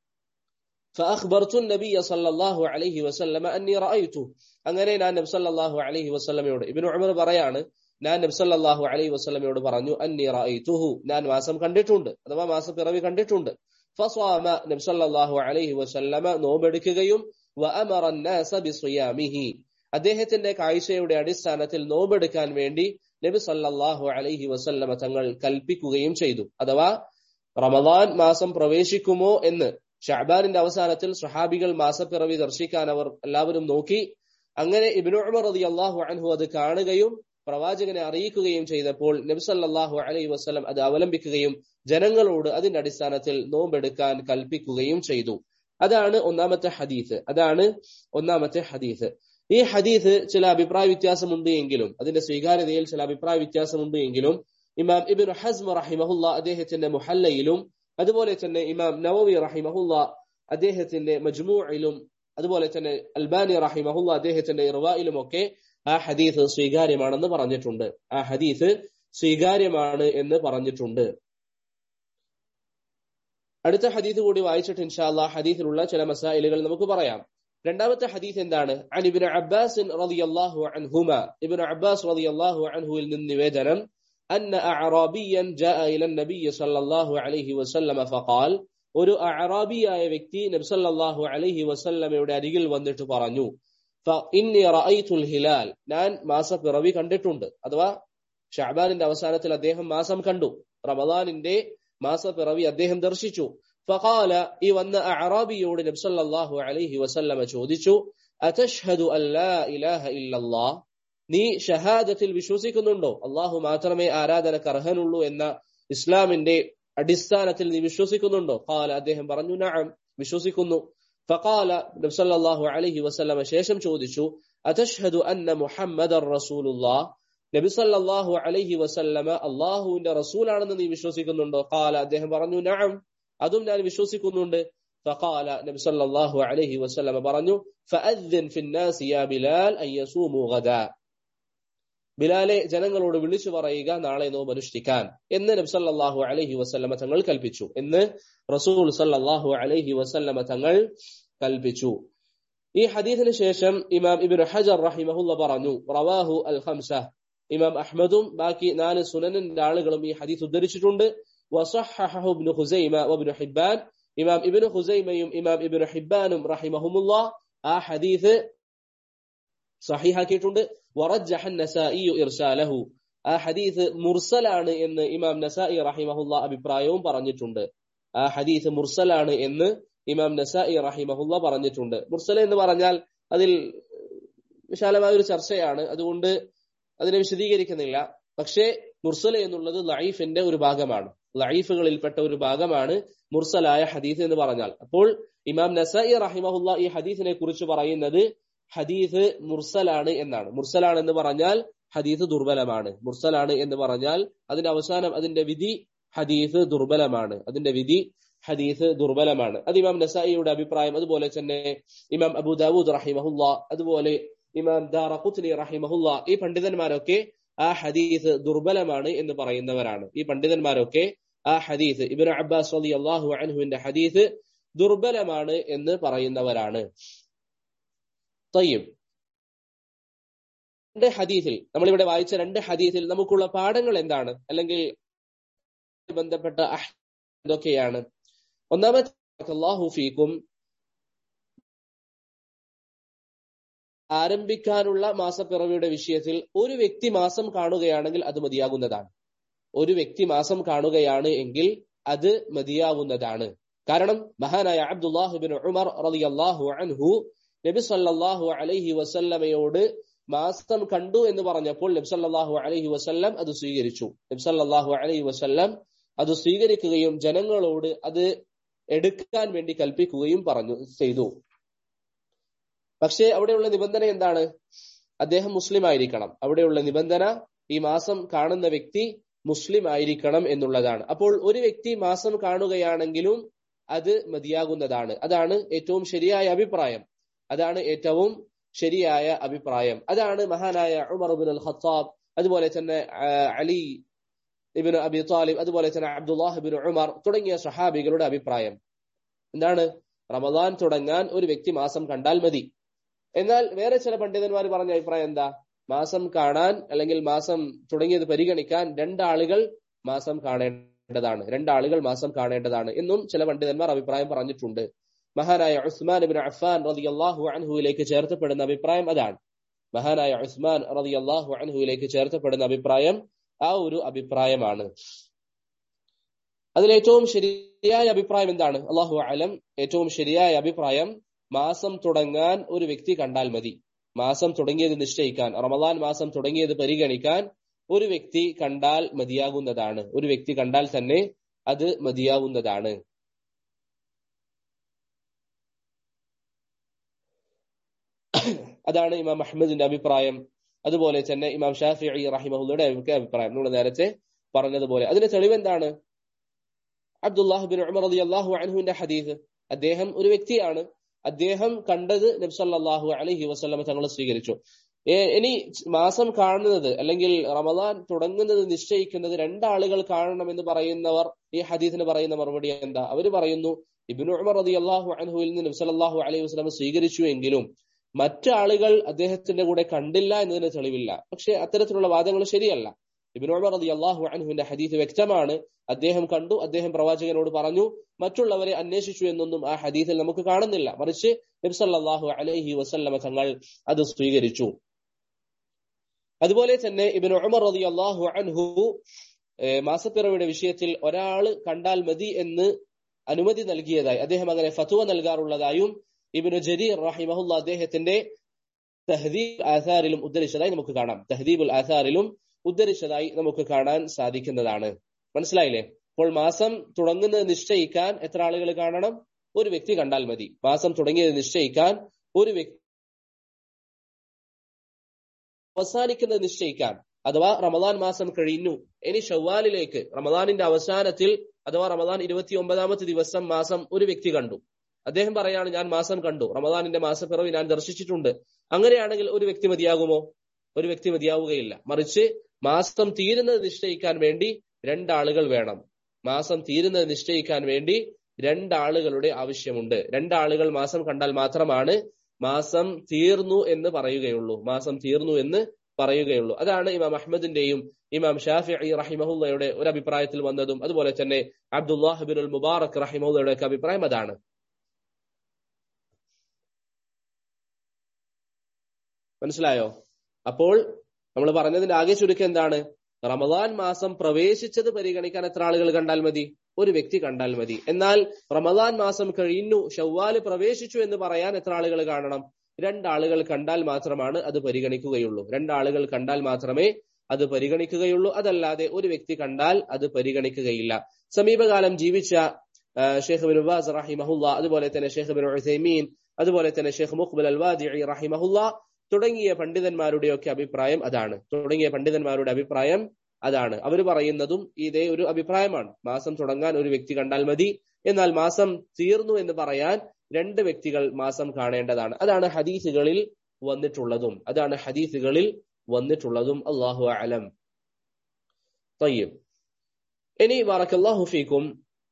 فأخبرت النبي صلى الله عليه وسلم أني رأيته അങ്ങനെ ഞാൻ നബി സല്ലല്ലാഹു അലൈഹി വസല്ലമയോട് ഇബ്നു ഉമർ പറയാണ് ഞാൻ നബി സല്ലല്ലാഹു അലൈഹി വസല്ലമയോട് പറഞ്ഞു അന്നി റഅയ്തുഹു ഞാൻ മാസം കണ്ടിട്ടുണ്ട് അഥവാ മാസപ്പിറവി കണ്ടിട്ടുണ്ട് ഫസ്വാമ നബി സല്ലല്ലാഹു അലൈഹി വസല്ലമ നോമ്പെടുക്കുകയും വഅമറ الناس بصيامه അദ്ദേഹത്തിന്റെ കാഴ്ചയുടെ അടിസ്ഥാനത്തിൽ നോമ്പെടുക്കാൻ വേണ്ടി നബി സല്ലല്ലാഹു അലൈഹി വസല്ലമ തങ്ങൾ കൽപ്പിക്കുകയും ചെയ്തു അഥവാ റമദാൻ മാസം പ്രവേശിക്കുമോ എന്ന് ഷാബാനിന്റെ അവസാനത്തിൽ സ്വഹാബികൾ മാസപ്പിറവി ദർശിക്കാൻ അവർ എല്ലാവരും നോക്കി അങ്ങനെ ഇബ്നു ഉമർ റളിയല്ലാഹു അൻഹു അത് കാണുകയും പ്രവാചകനെ അറിയിക്കുകയും ചെയ്തപ്പോൾ നബി സല്ലല്ലാഹു അലൈഹി വസല്ലം അത് അവലംബിക്കുകയും ജനങ്ങളോട് അതിന്റെ അടിസ്ഥാനത്തിൽ നോമ്പെടുക്കാൻ കൽപ്പിക്കുകയും ചെയ്തു അതാണ് ഒന്നാമത്തെ ഹദീസ് അതാണ് ഒന്നാമത്തെ ഹദീസ് ഈ ഹദീസ് ചില അഭിപ്രായ വ്യത്യാസമുണ്ട് എങ്കിലും അതിന്റെ സ്വീകാര്യതയിൽ ചില അഭിപ്രായ വ്യത്യാസമുണ്ട് എങ്കിലും ഇമാം ഇബിൻ ഹസ്മ റഹിമഹുല്ല അദ്ദേഹത്തിന്റെ മുഹല്ലയിലും അതുപോലെ തന്നെ ഇമാം നവവി റഹിമഹുല്ല അദ്ദേഹത്തിന്റെ മജ്മൂയിലും അതുപോലെ തന്നെ അൽബാനി റഹിമഹുല്ല അദ്ദേഹത്തിന്റെ ഇർവായിലും ഒക്കെ ആ ഹദീസ് സ്വീകാര്യമാണെന്ന് പറഞ്ഞിട്ടുണ്ട് ആ ഹദീസ് സ്വീകാര്യമാണ് എന്ന് പറഞ്ഞിട്ടുണ്ട് അടുത്ത ഹദീസ് കൂടി വായിച്ചിട്ട് ഇൻഷാല്ല ഹദീസിലുള്ള ചില മസായിലുകൾ നമുക്ക് പറയാം രണ്ടാമത്തെ ഹദീസ് എന്താണ് അൻ ഇബ്നു അബ്ബാസ് റളിയല്ലാഹു അൻഹുമ ഇബ്നു അബ്ബാസ് റളിയല്ലാഹു അൻഹുവിൽ നിന്ന് നിവേദനം أن أعرابيا جاء إلى النبي صلى الله عليه وسلم فقال ഒരു അറാബിയായ വ്യക്തി നബ്സല്ലാഹു അലൈഹി വസല്ലമയുടെ അരികിൽ വന്നിട്ട് പറഞ്ഞു ഇന്നി റഅയ്തുൽ ഹിലാൽ ഞാൻ മാസപ്പിറവി കണ്ടിട്ടുണ്ട് അഥവാ ഷാബാനിന്റെ അവസാനത്തിൽ അദ്ദേഹം മാസം കണ്ടു റമദാനിന്റെ മാസപ്പിറവി അദ്ദേഹം ദർശിച്ചു ഫഖാല ഈ വന്ന അറാബിയോട് നബ്സല്ലാഹു അലൈഹി വസല്ലമ ചോദിച്ചു അതഷ്ഹദു അല്ലാ ഇലാഹ ഇല്ലല്ലാഹ് നീ ഷഹാദത്തിൽ വിശ്വസിക്കുന്നുണ്ടോ അള്ളാഹു മാത്രമേ ആരാധനക്ക് അർഹനുള്ളൂ എന്ന ഇസ്ലാമിന്റെ അടിസ്ഥാനത്തിൽ നീ വിശ്വസിക്കുന്നുണ്ടോ ഖാല അദ്ദേഹം പറഞ്ഞു നഅം വിശ്വസിക്കുന്നു ഫഖാല നബ്സല്ലാഹു അലൈഹി വസല്ലമ ശേഷം ചോദിച്ചു അതഷ്ഹദു അന്ന മുഹമ്മദർ റസൂലുള്ളാഹ് നബി സല്ലല്ലാഹു അലൈഹി വസല്ലമ അള്ളാഹുവിന്റെ റസൂലാണെന്ന് നീ വിശ്വസിക്കുന്നുണ്ടോ ഖാല അദ്ദേഹം പറഞ്ഞു നഅം അതും ഞാൻ വിശ്വസിക്കുന്നുണ്ട് فقال نبي صلى الله عليه وسلم പറഞ്ഞു فأذن في الناس يا بلال أن يصوموا غدا ബിലാലെ ജനങ്ങളോട് വിളിച്ചു പറയുക നാളെ നോമ്പ് അനുഷ്ഠിക്കാൻ എന്ന് നബി സല്ലല്ലാഹു അലൈഹി വസല്ലമ തങ്ങൾ കൽപ്പിച്ചു എന്ന് റസൂൽ സല്ലല്ലാഹു അലൈഹി വസല്ലമ തങ്ങൾ കൽപ്പിച്ചു ഈ ഹദീസിന് ശേഷം ഇമാം ഇബ്നു ഹജർ റഹിമഹുല്ല പറഞ്ഞു റവാഹു അൽ ഖംസ ഇമാം അഹ്മദും ബാക്കി നാല് സുനനിന്റെ ആളുകളും ഈ ഹദീസ് ഉദ്ധരിച്ചിട്ടുണ്ട് വസഹഹഹു ഇബ്നു ഖുസൈമ വഇബ്നു ഹിബ്ബാൻ ഇമാം ഇബ്നു ഖുസൈമയും ഇമാം ഇബ്നു ഹിബ്ബാനും റഹിമഹുമുല്ല ആ ഹദീസ് സഹിഹാക്കിയിട്ടുണ്ട് വറജ്ജഹൻ നസായി ഇർസാലഹു ആ ഹദീസ് മുർസലാണ് എന്ന് ഇമാം നസായി റഹിമഹുല്ല അഭിപ്രായവും പറഞ്ഞിട്ടുണ്ട് ആ ഹദീസ് മുർസലാണ് എന്ന് ഇമാം നസായി റഹിമഹുല്ല പറഞ്ഞിട്ടുണ്ട് മുർസല എന്ന് പറഞ്ഞാൽ അതിൽ വിശാലമായ ഒരു ചർച്ചയാണ് അതുകൊണ്ട് അതിനെ വിശദീകരിക്കുന്നില്ല പക്ഷേ മുർസൽ എന്നുള്ളത് ലൈഫിന്റെ ഒരു ഭാഗമാണ് ലൈഫുകളിൽപ്പെട്ട ഒരു ഭാഗമാണ് മുർസലായ ഹദീസ് എന്ന് പറഞ്ഞാൽ അപ്പോൾ ഇമാം നസൈ റഹിമഹുല്ല ഈ ഹദീസിനെ കുറിച്ച് പറയുന്നത് ഹദീസ് മുർസലാണ് എന്നാണ് മുർസലാണ് എന്ന് പറഞ്ഞാൽ ഹദീസ് ദുർബലമാണ് മുർസലാണ് എന്ന് പറഞ്ഞാൽ അതിന്റെ അവസാനം അതിന്റെ വിധി ഹദീസ് ദുർബലമാണ് അതിന്റെ വിധി ഹദീസ് ദുർബലമാണ് അത് ഇമാം നസായിയുടെ അഭിപ്രായം അതുപോലെ തന്നെ ഇമാം അബു ദാവൂദ് റഹിമഹുല്ല അതുപോലെ ഇമാം ദാറഖുത്നി റഹിമഹുല്ല ഈ പണ്ഡിതന്മാരൊക്കെ ആ ഹദീസ് ദുർബലമാണ് എന്ന് പറയുന്നവരാണ് ഈ പണ്ഡിതന്മാരൊക്കെ ആ ഹദീസ് ഇബിൻ അബ്ബാസ് അലി അള്ളാഹു അൻഹുവിന്റെ ഹദീസ് ദുർബലമാണ് എന്ന് പറയുന്നവരാണ് തയ്യം രണ്ട് ഹദീസിൽ നമ്മളിവിടെ വായിച്ച രണ്ട് ഹദീസിൽ നമുക്കുള്ള പാഠങ്ങൾ എന്താണ് അല്ലെങ്കിൽ ബന്ധപ്പെട്ട എന്തൊക്കെയാണ് ഒന്നാമത്തെ അള്ളാഹു ഫീക്കും ആരംഭിക്കാനുള്ള മാസപ്പിറവിയുടെ വിഷയത്തിൽ ഒരു വ്യക്തി മാസം കാണുകയാണെങ്കിൽ അത് മതിയാകുന്നതാണ് ഒരു വ്യക്തി മാസം കാണുകയാണ് എങ്കിൽ അത് മതിയാവുന്നതാണ് കാരണം മഹാനായ അബ്ദുല്ലാഹുബിൻ ഉമർ റളിയല്ലാഹു അൻഹു നബി സല്ലല്ലാഹു അലൈഹി വസല്ലമയോട് മാസം കണ്ടു എന്ന് പറഞ്ഞപ്പോൾ നബി സല്ലല്ലാഹു അലൈഹി വസല്ലം അത് സ്വീകരിച്ചു നബി സല്ലല്ലാഹു അലൈഹി വസല്ലം അത് സ്വീകരിക്കുകയും ജനങ്ങളോട് അത് എടുക്കാൻ വേണ്ടി കൽപ്പിക്കുകയും പറഞ്ഞു ചെയ്തു പക്ഷേ അവിടെയുള്ള നിബന്ധന എന്താണ് അദ്ദേഹം മുസ്ലിം ആയിരിക്കണം അവിടെയുള്ള നിബന്ധന ഈ മാസം കാണുന്ന വ്യക്തി മുസ്ലിം ആയിരിക്കണം എന്നുള്ളതാണ് അപ്പോൾ ഒരു വ്യക്തി മാസം കാണുകയാണെങ്കിലും അത് മതിയാകുന്നതാണ് അതാണ് ഏറ്റവും ശരിയായ അഭിപ്രായം അതാണ് ഏറ്റവും ശരിയായ അഭിപ്രായം അതാണ് മഹാനായ ഉമർ ബിൻ അൽ ഖത്താബ് അതുപോലെ തന്നെ അലി ഇബിൻ അബി താലിബ് അതുപോലെ തന്നെ അബ്ദുല്ലാഹിബിൻ ഉമർ തുടങ്ങിയ സഹാബികളുടെ അഭിപ്രായം എന്താണ് റമദാൻ തുടങ്ങാൻ ഒരു വ്യക്തി മാസം കണ്ടാൽ മതി എന്നാൽ വേറെ ചില പണ്ഡിതന്മാർ പറഞ്ഞ അഭിപ്രായം എന്താ മാസം കാണാൻ അല്ലെങ്കിൽ മാസം തുടങ്ങിയത് പരിഗണിക്കാൻ രണ്ടാളുകൾ മാസം കാണേണ്ടതാണ് രണ്ടാളുകൾ മാസം കാണേണ്ടതാണ് എന്നും ചില പണ്ഡിതന്മാർ അഭിപ്രായം പറഞ്ഞിട്ടുണ്ട് മഹാനായ ഉസ്മാൻ ഇബിൻ അഫാൻ റളിയല്ലാഹു അൻഹുവിലേക്ക് ചേർത്തപ്പെടുന്ന അഭിപ്രായം അതാണ് മഹാനായ ഉസ്മാൻ റളിയല്ലാഹു അൻഹുവിലേക്ക് ചേർത്തപ്പെടുന്ന അഭിപ്രായം ആ ഒരു അഭിപ്രായമാണ് അതിലേറ്റവും ശരിയായ അഭിപ്രായം എന്താണ് അള്ളാഹു അലം ഏറ്റവും ശരിയായ അഭിപ്രായം മാസം തുടങ്ങാൻ ഒരു വ്യക്തി കണ്ടാൽ മതി മാസം തുടങ്ങിയത് നിശ്ചയിക്കാൻ റമദാൻ മാസം തുടങ്ങിയത് പരിഗണിക്കാൻ ഒരു വ്യക്തി കണ്ടാൽ മതിയാകുന്നതാണ് ഒരു വ്യക്തി കണ്ടാൽ തന്നെ അത് മതിയാവുന്നതാണ് അതാണ് ഇമാം അഹമ്മദിന്റെ അഭിപ്രായം അതുപോലെ തന്നെ ഇമാം ഷാഫി റഹിമഹുല്ലയുടെ അഭിപ്രായം നമ്മൾ നേരത്തെ പറഞ്ഞതുപോലെ അതിന്റെ തെളിവ് എന്താണ് അബ്ദുല്ലാഹു ബിൻ ഉമർ അലി അള്ളാഹു അൻഹുവിന്റെ ഹദീസ് അദ്ദേഹം ഒരു വ്യക്തിയാണ് അദ്ദേഹം കണ്ടത് നബ്സല്ലാഹു അലഹി വസ്ലമ തങ്ങൾ സ്വീകരിച്ചു ഇനി മാസം കാണുന്നത് അല്ലെങ്കിൽ റമദാൻ തുടങ്ങുന്നത് നിശ്ചയിക്കുന്നത് രണ്ടാളുകൾ കാണണമെന്ന് പറയുന്നവർ ഈ ഹദീസിന് പറയുന്ന മറുപടി എന്താ അവർ പറയുന്നു ഇബിൻ ഉമർ റതി അള്ളാഹു അൻഹുവിൽ നിന്ന് നബ്സല്ലാഹു അലൈഹി വസ്ലമ സ്വീകരിച്ചു എങ്കിലും മറ്റാളുകൾ അദ്ദേഹത്തിന്റെ കൂടെ കണ്ടില്ല എന്നതിന് തെളിവില്ല പക്ഷെ അത്തരത്തിലുള്ള വാദങ്ങൾ ശരിയല്ല ഇബിൻ ഉമർ റതി അള്ളാഹു അൻഹുവിന്റെ ഹദീസ് വ്യക്തമാണ് അദ്ദേഹം കണ്ടു അദ്ദേഹം പ്രവാചകനോട് പറഞ്ഞു മറ്റുള്ളവരെ അന്വേഷിച്ചു എന്നൊന്നും ആ ഹദീസിൽ നമുക്ക് കാണുന്നില്ല മറിച്ച് നബ്സല്ലാഹു അലൈഹി വസല്ലമ തങ്ങൾ അത് സ്വീകരിച്ചു അതുപോലെ തന്നെ ഇബിൻ ഉമർ റതി അള്ളാഹു അൻഹു മാസപ്പിറവിയുടെ വിഷയത്തിൽ ഒരാൾ കണ്ടാൽ മതി എന്ന് അനുമതി നൽകിയതായി അദ്ദേഹം അങ്ങനെ ഫത്തുവ നൽകാറുള്ളതായും ഇബിനു ജരീർ റഹിമഹുല്ല അദ്ദേഹത്തിന്റെ തഹദീബ് ആസാറിലും ഉദ്ധരിച്ചതായി നമുക്ക് കാണാം തഹദീബുൽ ആസാറിലും ഉദ്ധരിച്ചതായി നമുക്ക് കാണാൻ സാധിക്കുന്നതാണ് മനസ്സിലായില്ലേ അപ്പോൾ മാസം തുടങ്ങുന്നത് നിശ്ചയിക്കാൻ എത്ര ആളുകൾ കാണണം ഒരു വ്യക്തി കണ്ടാൽ മതി മാസം തുടങ്ങിയത് നിശ്ചയിക്കാൻ ഒരു വ്യക്തി അവസാനിക്കുന്നത് നിശ്ചയിക്കാൻ അഥവാ റമദാൻ മാസം കഴിഞ്ഞു ഇനി ഷവ്വാലിലേക്ക് റമദാനിന്റെ അവസാനത്തിൽ അഥവാ റമദാൻ ഇരുപത്തി ഒമ്പതാമത്തെ ദിവസം മാസം ഒരു വ്യക്തി കണ്ടു അദ്ദേഹം പറയാണ് ഞാൻ മാസം കണ്ടു റമദാനിന്റെ മാസപ്പിറവി ഞാൻ ദർശിച്ചിട്ടുണ്ട് അങ്ങനെയാണെങ്കിൽ ഒരു വ്യക്തി മതിയാകുമോ ഒരു വ്യക്തി മതിയാവുകയില്ല മറിച്ച് മാസം തീരുന്നത് നിശ്ചയിക്കാൻ വേണ്ടി രണ്ടാളുകൾ വേണം മാസം തീരുന്നത് നിശ്ചയിക്കാൻ വേണ്ടി രണ്ടാളുകളുടെ ആവശ്യമുണ്ട് രണ്ടാളുകൾ മാസം കണ്ടാൽ മാത്രമാണ് മാസം തീർന്നു എന്ന് പറയുകയുള്ളൂ മാസം തീർന്നു എന്ന് പറയുകയുള്ളൂ അതാണ് ഇമാം അഹമ്മദിന്റെയും ഇമാം ഷാഫി റഹിമഹുല്ലയുടെ ഒരു അഭിപ്രായത്തിൽ വന്നതും അതുപോലെ തന്നെ അബ്ദുല്ലാഹിബിൻ മുബാറക് റഹിമഹുല്ലയുടെ ഒക്കെ അഭിപ്രായം അതാണ് മനസ്സിലായോ അപ്പോൾ നമ്മൾ പറഞ്ഞതിന്റെ ആകെ ചുരുക്കം എന്താണ് റമദാൻ മാസം പ്രവേശിച്ചത് പരിഗണിക്കാൻ എത്ര ആളുകൾ കണ്ടാൽ മതി ഒരു വ്യക്തി കണ്ടാൽ മതി എന്നാൽ റമദാൻ മാസം കഴിഞ്ഞു ഷവ്വാല് പ്രവേശിച്ചു എന്ന് പറയാൻ എത്ര ആളുകൾ കാണണം രണ്ടാളുകൾ കണ്ടാൽ മാത്രമാണ് അത് പരിഗണിക്കുകയുള്ളൂ രണ്ടാളുകൾ കണ്ടാൽ മാത്രമേ അത് പരിഗണിക്കുകയുള്ളൂ അതല്ലാതെ ഒരു വ്യക്തി കണ്ടാൽ അത് പരിഗണിക്കുകയില്ല സമീപകാലം ജീവിച്ച ഷെയ്ഖ് ബിൻ ഉബാസ് റഹിമഹുല്ല അതുപോലെ തന്നെ ഷെയ്ഖ് ബിൻ ഉസൈമീൻ അതുപോലെ തന്നെ ഷെയ്ഖ് മുഖ്ബൽ അൽ വാദി റഹിമഹുല്ല തുടങ്ങിയ പണ്ഡിതന്മാരുടെയൊക്കെ അഭിപ്രായം അതാണ് തുടങ്ങിയ പണ്ഡിതന്മാരുടെ അഭിപ്രായം അതാണ് അവർ പറയുന്നതും ഇതേ ഒരു അഭിപ്രായമാണ് മാസം തുടങ്ങാൻ ഒരു വ്യക്തി കണ്ടാൽ മതി എന്നാൽ മാസം തീർന്നു എന്ന് പറയാൻ രണ്ട് വ്യക്തികൾ മാസം കാണേണ്ടതാണ് അതാണ് ഹദീസുകളിൽ വന്നിട്ടുള്ളതും അതാണ് ഹദീസുകളിൽ വന്നിട്ടുള്ളതും അള്ളാഹു അലം തയ്യം ഇനി ബാറക്കല്ലാഹു ഫീക്കും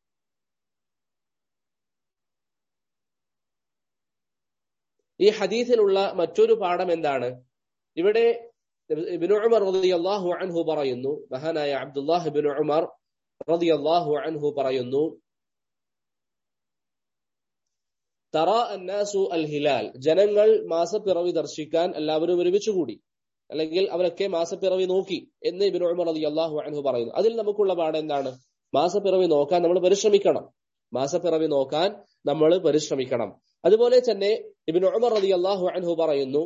ഈ ഹദീസിലുള്ള മറ്റൊരു പാഠം എന്താണ് ഇവിടെ ഇബ്നു ഉമർ റളിയല്ലാഹു അൻഹു പറയുന്നു മഹാനായ അബ്ദുല്ലാഹ് ഇബ്നു ഉമർ റളിയല്ലാഹു അൻഹു പറയുന്നു തറ അന്നാസു അൽ ഹിലാൽ ജനങ്ങൾ മാസപ്പിറവി ദർശിക്കാൻ എല്ലാവരും ഒരുമിച്ച് കൂടി അല്ലെങ്കിൽ അവരൊക്കെ മാസപ്പിറവി നോക്കി എന്ന് ഇബിൻ ഉമർ അലി അള്ളാഹു അൻഹു പറയുന്നു അതിൽ നമുക്കുള്ള പാഠം എന്താണ് മാസപ്പിറവി നോക്കാൻ നമ്മൾ പരിശ്രമിക്കണം മാസപ്പിറവി നോക്കാൻ നമ്മൾ പരിശ്രമിക്കണം അതുപോലെ തന്നെ ഇബിൻ ഉമർ അലി അള്ളാഹു അൻഹു പറയുന്നു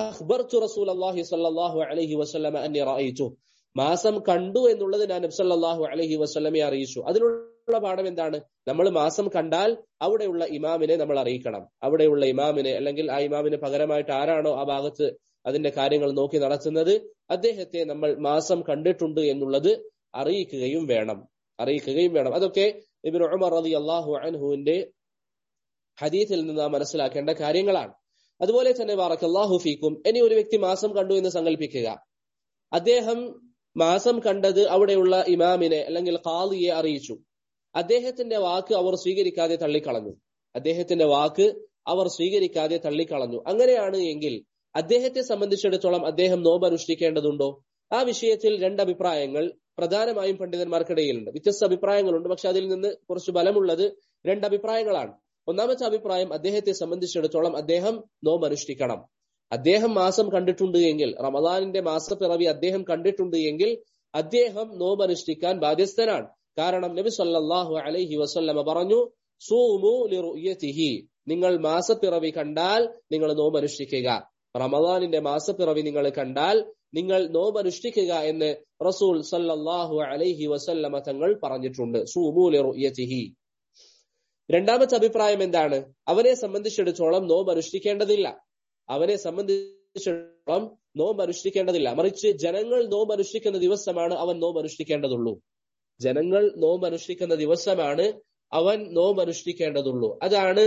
മാസം കണ്ടു എന്നുള്ളത് ഞാൻ നബ്സല്ലാഹു അലഹി വസ്ലമെ അറിയിച്ചു അതിനുള്ള പാഠം എന്താണ് നമ്മൾ മാസം കണ്ടാൽ അവിടെയുള്ള ഇമാമിനെ നമ്മൾ അറിയിക്കണം അവിടെയുള്ള ഇമാമിനെ അല്ലെങ്കിൽ ആ ഇമാമിന് പകരമായിട്ട് ആരാണോ ആ ഭാഗത്ത് അതിന്റെ കാര്യങ്ങൾ നോക്കി നടത്തുന്നത് അദ്ദേഹത്തെ നമ്മൾ മാസം കണ്ടിട്ടുണ്ട് എന്നുള്ളത് അറിയിക്കുകയും വേണം അറിയിക്കുകയും വേണം അതൊക്കെ ഇബിൻ ഉമർ റതി അള്ളാഹു അൻഹുവിന്റെ ഹദീത്തിൽ നിന്ന് നാം മനസ്സിലാക്കേണ്ട കാര്യങ്ങളാണ് അതുപോലെ തന്നെ വാറക്കല്ലാഹു ഫീക്കും ഇനി ഒരു വ്യക്തി മാസം കണ്ടു എന്ന് സങ്കല്പിക്കുക അദ്ദേഹം മാസം കണ്ടത് അവിടെയുള്ള ഇമാമിനെ അല്ലെങ്കിൽ ഖാദിയെ അറിയിച്ചു അദ്ദേഹത്തിന്റെ വാക്ക് അവർ സ്വീകരിക്കാതെ തള്ളിക്കളഞ്ഞു അദ്ദേഹത്തിന്റെ വാക്ക് അവർ സ്വീകരിക്കാതെ തള്ളിക്കളഞ്ഞു അങ്ങനെയാണ് എങ്കിൽ അദ്ദേഹത്തെ സംബന്ധിച്ചിടത്തോളം അദ്ദേഹം നോമ്പ് അനുഷ്ഠിക്കേണ്ടതുണ്ടോ ആ വിഷയത്തിൽ രണ്ട് അഭിപ്രായങ്ങൾ പ്രധാനമായും പണ്ഡിതന്മാർക്കിടയിലുണ്ട് വ്യത്യസ്ത അഭിപ്രായങ്ങളുണ്ട് പക്ഷെ അതിൽ നിന്ന് കുറച്ച് ബലമുള്ളത് രണ്ട് അഭിപ്രായങ്ങളാണ് ഒന്നാമത്തെ അഭിപ്രായം അദ്ദേഹത്തെ സംബന്ധിച്ചിടത്തോളം അദ്ദേഹം നോമ്പ് അനുഷ്ഠിക്കണം അദ്ദേഹം മാസം കണ്ടിട്ടുണ്ട് എങ്കിൽ റമദാനിന്റെ മാസപ്പിറവി അദ്ദേഹം കണ്ടിട്ടുണ്ട് എങ്കിൽ അദ്ദേഹം നോമ്പ് അനുഷ്ഠിക്കാൻ ബാധ്യസ്ഥനാണ് കാരണം നബി സല്ലല്ലാഹു അലൈഹി വസല്ലമ പറഞ്ഞു സൂമു ലിറുയതിഹി നിങ്ങൾ മാസപ്പിറവി കണ്ടാൽ നിങ്ങൾ നോമ്പ് അനുഷ്ഠിക്കുക റമദാനിന്റെ മാസപ്പിറവി നിങ്ങൾ കണ്ടാൽ നിങ്ങൾ നോമ്പ് അനുഷ്ഠിക്കുക എന്ന് റസൂൽ സല്ലല്ലാഹു അലൈഹി വസല്ലമ തങ്ങൾ പറഞ്ഞിട്ടുണ്ട് സൂമു ലിറുയതിഹി രണ്ടാമത്തെ അഭിപ്രായം എന്താണ് അവനെ സംബന്ധിച്ചിടത്തോളം നോമ്പ് അനുഷ്ഠിക്കേണ്ടതില്ല അവനെ സംബന്ധിച്ചിടത്തോളം നോമ്പ് അനുഷ്ഠിക്കേണ്ടതില്ല മറിച്ച് ജനങ്ങൾ നോമ്പ് അനുഷ്ഠിക്കുന്ന ദിവസമാണ് അവൻ നോമ്പ് അനുഷ്ഠിക്കേണ്ടതുള്ളൂ ജനങ്ങൾ നോമ്പ് അനുഷ്ഠിക്കുന്ന ദിവസമാണ് അവൻ നോമ്പ് അനുഷ്ഠിക്കേണ്ടതുള്ളൂ അതാണ്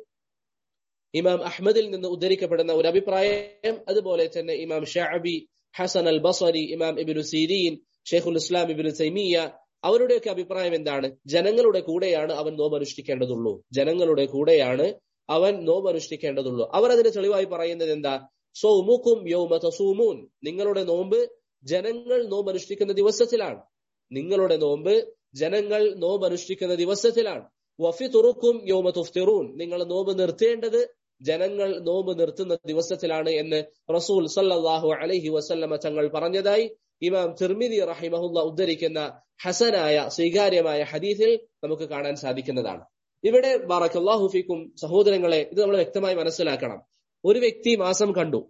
ഇമാം അഹമ്മദിൽ നിന്ന് ഉദ്ധരിക്കപ്പെടുന്ന ഒരു അഭിപ്രായം അതുപോലെ തന്നെ ഇമാം ഷാബി ഹസൻ അൽ ബസരി ഇമാം ഇബിനു സീരീൻ ഷെയ്ഖുൽ ഇസ്ലാം ഇബിനു സൈമിയ അവരുടെയൊക്കെ അഭിപ്രായം എന്താണ് ജനങ്ങളുടെ കൂടെയാണ് അവൻ നോമ്പ് അനുഷ്ഠിക്കേണ്ടതുള്ളൂ ജനങ്ങളുടെ കൂടെയാണ് അവൻ നോമ്പ് അനുഷ്ഠിക്കേണ്ടതുള്ളൂ അവർ അതിന് തെളിവായി പറയുന്നത് എന്താ സോമുക്കും യൗമ തസൂമൂൻ നിങ്ങളുടെ നോമ്പ് ജനങ്ങൾ നോമ്പ് അനുഷ്ഠിക്കുന്ന ദിവസത്തിലാണ് നിങ്ങളുടെ നോമ്പ് ജനങ്ങൾ നോമ്പ് അനുഷ്ഠിക്കുന്ന ദിവസത്തിലാണ് വഫി തുറുക്കും യൗമ തുഫ്തിറൂൻ നിങ്ങൾ നോമ്പ് നിർത്തേണ്ടത് ജനങ്ങൾ നോമ്പ് നിർത്തുന്ന ദിവസത്തിലാണ് എന്ന് റസൂൽ സല്ലല്ലാഹു അലൈഹി വസല്ലമ തങ്ങൾ പറഞ്ഞതായി ഇമാം തിർമിദി റഹിമഹുല്ല ഉദ്ധരിക്കുന്ന ഹസനായ സ്വീകാര്യമായ ഹദീസിൽ നമുക്ക് കാണാൻ സാധിക്കുന്നതാണ് ഇവിടെ ബാറക്കല്ലാഹു ഫീക്കും സഹോദരങ്ങളെ ഇത് നമ്മൾ വ്യക്തമായി മനസ്സിലാക്കണം ഒരു വ്യക്തി മാസം കണ്ടു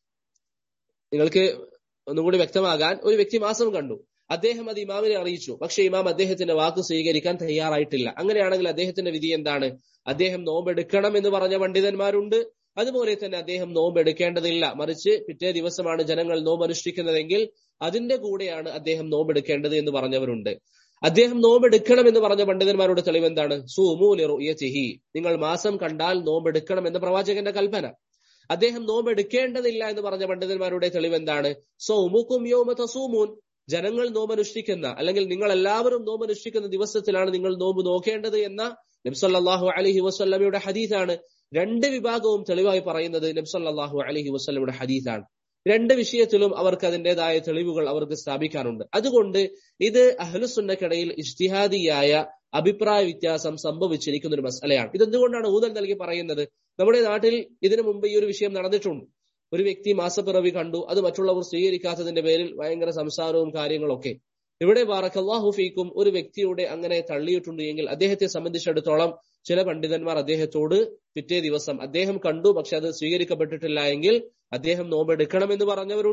നിങ്ങൾക്ക് ഒന്നും കൂടി വ്യക്തമാകാൻ ഒരു വ്യക്തി മാസം കണ്ടു അദ്ദേഹം അത് ഇമാമിനെ അറിയിച്ചു പക്ഷേ ഇമാം അദ്ദേഹത്തിന്റെ വാക്ക് സ്വീകരിക്കാൻ തയ്യാറായിട്ടില്ല അങ്ങനെയാണെങ്കിൽ അദ്ദേഹത്തിന്റെ വിധി എന്താണ് അദ്ദേഹം നോമ്പെടുക്കണം എന്ന് പറഞ്ഞ പണ്ഡിതന്മാരുണ്ട് അതുപോലെ തന്നെ അദ്ദേഹം നോമ്പ് എടുക്കേണ്ടതില്ല മറിച്ച് പിറ്റേ ദിവസമാണ് ജനങ്ങൾ നോമ്പ് അനുഷ്ഠിക്കുന്നതെങ്കിൽ അതിന്റെ കൂടെയാണ് അദ്ദേഹം നോമ്പെടുക്കേണ്ടത് എന്ന് പറഞ്ഞവരുണ്ട് അദ്ദേഹം നോമ്പെടുക്കണം എന്ന് പറഞ്ഞ പണ്ഡിതന്മാരുടെ തെളിവ് എന്താണ് സൂമൂലിഹി നിങ്ങൾ മാസം കണ്ടാൽ നോമ്പെടുക്കണം എന്ന പ്രവാചകന്റെ കൽപ്പന അദ്ദേഹം നോമ്പെടുക്കേണ്ടതില്ല എന്ന് പറഞ്ഞ പണ്ഡിതന്മാരുടെ തെളിവ് എന്താണ് സൗമുക്കും യോമ തസൂമൂൻ ജനങ്ങൾ നോമ്പനുഷ്ഠിക്കുന്ന അല്ലെങ്കിൽ നിങ്ങൾ എല്ലാവരും നോമ്പനുഷ്ഠിക്കുന്ന ദിവസത്തിലാണ് നിങ്ങൾ നോമ്പ് നോക്കേണ്ടത് എന്ന നബ്സല്ലാഹു അലഹി വസ്ല്ലമയുടെ ഹദീസാണ് രണ്ട് വിഭാഗവും തെളിവായി പറയുന്നത് നബ്സല്ലാഹു അലഹി വസ്ല്ലമയുടെ ഹദീസാണ് രണ്ട് വിഷയത്തിലും അവർക്ക് അതിൻ്റെതായ തെളിവുകൾ അവർക്ക് സ്ഥാപിക്കാനുണ്ട് അതുകൊണ്ട് ഇത് അഹ്ലുസുന്നക്കിടയിൽ ഇഷ്തിഹാദിയായ അഭിപ്രായ വ്യത്യാസം സംഭവിച്ചിരിക്കുന്ന ഒരു മസലയാണ് ഇതെന്തുകൊണ്ടാണ് ഊന്നൽ നൽകി പറയുന്നത് നമ്മുടെ നാട്ടിൽ ഇതിനു മുമ്പ് ഈ ഒരു വിഷയം നടന്നിട്ടുണ്ട് ഒരു വ്യക്തി മാസപ്പിറവി കണ്ടു അത് മറ്റുള്ളവർ സ്വീകരിക്കാത്തതിന്റെ പേരിൽ ഭയങ്കര സംസാരവും കാര്യങ്ങളൊക്കെ ഇവിടെ ബാറക്കല്ലാഹു ഫീക്കും ഒരു വ്യക്തിയുടെ അങ്ങനെ തള്ളിയിട്ടുണ്ട് എങ്കിൽ അദ്ദേഹത്തെ സംബന്ധിച്ചിടത്തോളം ചില പണ്ഡിതന്മാർ അദ്ദേഹത്തോട് പിറ്റേ ദിവസം അദ്ദേഹം കണ്ടു പക്ഷെ അത് സ്വീകരിക്കപ്പെട്ടിട്ടില്ല എങ്കിൽ അദ്ദേഹം നോമ്പെടുക്കണമെന്ന് പറഞ്ഞവരുണ്ട്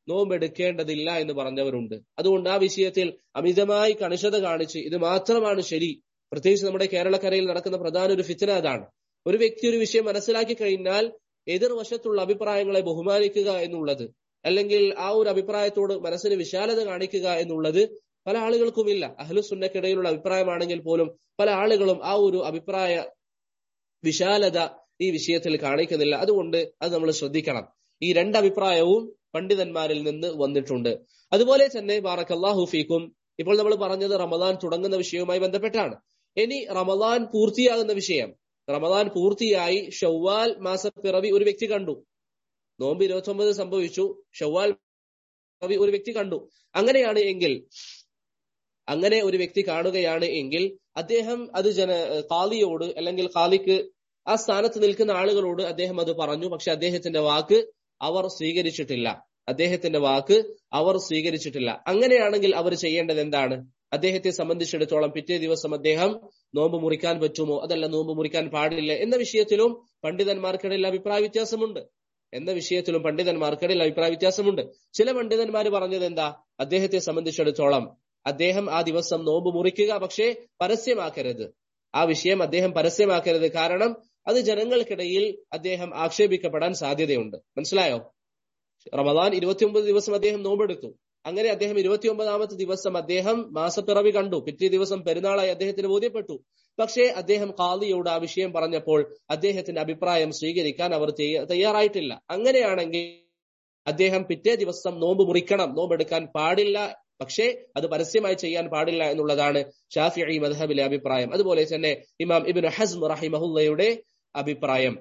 നോമ്പെടുക്കേണ്ടതില്ല എന്ന് പറഞ്ഞവരുണ്ട് അതുകൊണ്ട് ആ വിഷയത്തിൽ അമിതമായി കണിശത കാണിച്ച് ഇത് മാത്രമാണ് ശരി പ്രത്യേകിച്ച് നമ്മുടെ കേരളക്കരയിൽ നടക്കുന്ന പ്രധാന ഒരു ഫിത്തന അതാണ് ഒരു വ്യക്തി ഒരു വിഷയം മനസ്സിലാക്കി കഴിഞ്ഞാൽ എതിർവശത്തുള്ള അഭിപ്രായങ്ങളെ ബഹുമാനിക്കുക എന്നുള്ളത് അല്ലെങ്കിൽ ആ ഒരു അഭിപ്രായത്തോട് മനസ്സിന് വിശാലത കാണിക്കുക എന്നുള്ളത് പല ആളുകൾക്കുമില്ല അഹ്ലുസുന്നക്കിടയിലുള്ള അഭിപ്രായമാണെങ്കിൽ പോലും പല ആളുകളും ആ ഒരു അഭിപ്രായ വിശാലത ഈ വിഷയത്തിൽ കാണിക്കുന്നില്ല അതുകൊണ്ട് അത് നമ്മൾ ശ്രദ്ധിക്കണം ഈ രണ്ട് അഭിപ്രായവും പണ്ഡിതന്മാരിൽ നിന്ന് വന്നിട്ടുണ്ട് അതുപോലെ തന്നെ ബാറക്കല്ലാഹു ഫീക്കും ഇപ്പോൾ നമ്മൾ പറഞ്ഞത് റമദാൻ തുടങ്ങുന്ന വിഷയവുമായി ബന്ധപ്പെട്ടാണ് ഇനി റമദാൻ പൂർത്തിയാകുന്ന വിഷയം റമദാൻ പൂർത്തിയായി ഷവ്വാൽ മാസപ്പിറവി ഒരു വ്യക്തി കണ്ടു നോമ്പ് ഇരുപത്തി ഒമ്പത് സംഭവിച്ചു ഷവ്വാൽ പിറവി ഒരു വ്യക്തി കണ്ടു അങ്ങനെയാണ് എങ്കിൽ അങ്ങനെ ഒരു വ്യക്തി കാണുകയാണ് എങ്കിൽ അദ്ദേഹം അത് ജന കാളിയോട് അല്ലെങ്കിൽ കാളിക്ക് ആ സ്ഥാനത്ത് നിൽക്കുന്ന ആളുകളോട് അദ്ദേഹം അത് പറഞ്ഞു പക്ഷെ അദ്ദേഹത്തിന്റെ വാക്ക് അവർ സ്വീകരിച്ചിട്ടില്ല അദ്ദേഹത്തിന്റെ വാക്ക് അവർ സ്വീകരിച്ചിട്ടില്ല അങ്ങനെയാണെങ്കിൽ അവർ ചെയ്യേണ്ടത് എന്താണ് അദ്ദേഹത്തെ സംബന്ധിച്ചിടത്തോളം പിറ്റേ ദിവസം അദ്ദേഹം നോമ്പ് മുറിക്കാൻ പറ്റുമോ അതല്ല നോമ്പ് മുറിക്കാൻ പാടില്ല എന്ന വിഷയത്തിലും പണ്ഡിതന്മാർക്കിടയിൽ അഭിപ്രായ വ്യത്യാസമുണ്ട് എന്ന വിഷയത്തിലും പണ്ഡിതന്മാർക്കിടയിൽ അഭിപ്രായ വ്യത്യാസമുണ്ട് ചില പണ്ഡിതന്മാർ പറഞ്ഞത് എന്താ അദ്ദേഹത്തെ സംബന്ധിച്ചിടത്തോളം അദ്ദേഹം ആ ദിവസം നോമ്പ് മുറിക്കുക പക്ഷേ പരസ്യമാക്കരുത് ആ വിഷയം അദ്ദേഹം പരസ്യമാക്കരുത് കാരണം അത് ജനങ്ങൾക്കിടയിൽ അദ്ദേഹം ആക്ഷേപിക്കപ്പെടാൻ സാധ്യതയുണ്ട് മനസ്സിലായോ റമദാൻ ഇരുപത്തിയൊമ്പത് ദിവസം അദ്ദേഹം നോമ്പെടുത്തു അങ്ങനെ അദ്ദേഹം ഇരുപത്തിയൊമ്പതാമത്തെ ദിവസം അദ്ദേഹം മാസപ്പിറവി കണ്ടു പിറ്റേ ദിവസം പെരുന്നാളായി അദ്ദേഹത്തിന് ബോധ്യപ്പെട്ടു പക്ഷേ അദ്ദേഹം കാളിയോട് ആ വിഷയം പറഞ്ഞപ്പോൾ അദ്ദേഹത്തിന്റെ അഭിപ്രായം സ്വീകരിക്കാൻ അവർ തയ്യാറായിട്ടില്ല അങ്ങനെയാണെങ്കിൽ അദ്ദേഹം പിറ്റേ ദിവസം നോമ്പ് മുറിക്കണം നോമ്പെടുക്കാൻ പാടില്ല പക്ഷേ അത് പരസ്യമായി ചെയ്യാൻ പാടില്ല എന്നുള്ളതാണ് ഷാഫി മദ്ഹബിലെ അഭിപ്രായം അതുപോലെ തന്നെ ഇമാം ഇബിൻ ഹസ്മ റഹിമഹുല്ലയുടെ അഭിപ്രായം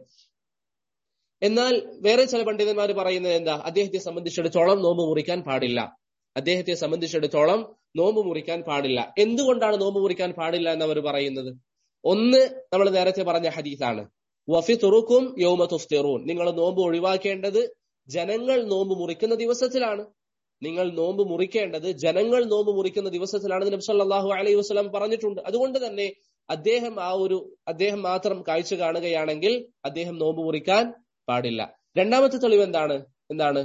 എന്നാൽ വേറെ ചില പണ്ഡിതന്മാർ പറയുന്നത് എന്താ അദ്ദേഹത്തെ സംബന്ധിച്ചിടത്തോളം നോമ്പ് മുറിക്കാൻ പാടില്ല അദ്ദേഹത്തെ സംബന്ധിച്ചിടത്തോളം നോമ്പ് മുറിക്കാൻ പാടില്ല എന്തുകൊണ്ടാണ് നോമ്പ് മുറിക്കാൻ പാടില്ല എന്നവർ പറയുന്നത് ഒന്ന് നമ്മൾ നേരത്തെ പറഞ്ഞ ഹദീസാണ് വഫി തുറുക്കും യൗമ തുഫ്തിറൂൻ നിങ്ങൾ നോമ്പ് ഒഴിവാക്കേണ്ടത് ജനങ്ങൾ നോമ്പ് മുറിക്കുന്ന ദിവസത്തിലാണ് നിങ്ങൾ നോമ്പ് മുറിക്കേണ്ടത് ജനങ്ങൾ നോമ്പ് മുറിക്കുന്ന ദിവസത്തിലാണ് നബി സല്ലല്ലാഹു അലൈഹി വസല്ലം പറഞ്ഞിട്ടുണ്ട് അതുകൊണ്ട് തന്നെ അദ്ദേഹം ആ ഒരു അദ്ദേഹം മാത്രം കാഴ്ച കാണുകയാണെങ്കിൽ അദ്ദേഹം നോമ്പ് മുറിക്കാൻ പാടില്ല രണ്ടാമത്തെ തെളിവ് എന്താണ് എന്താണ്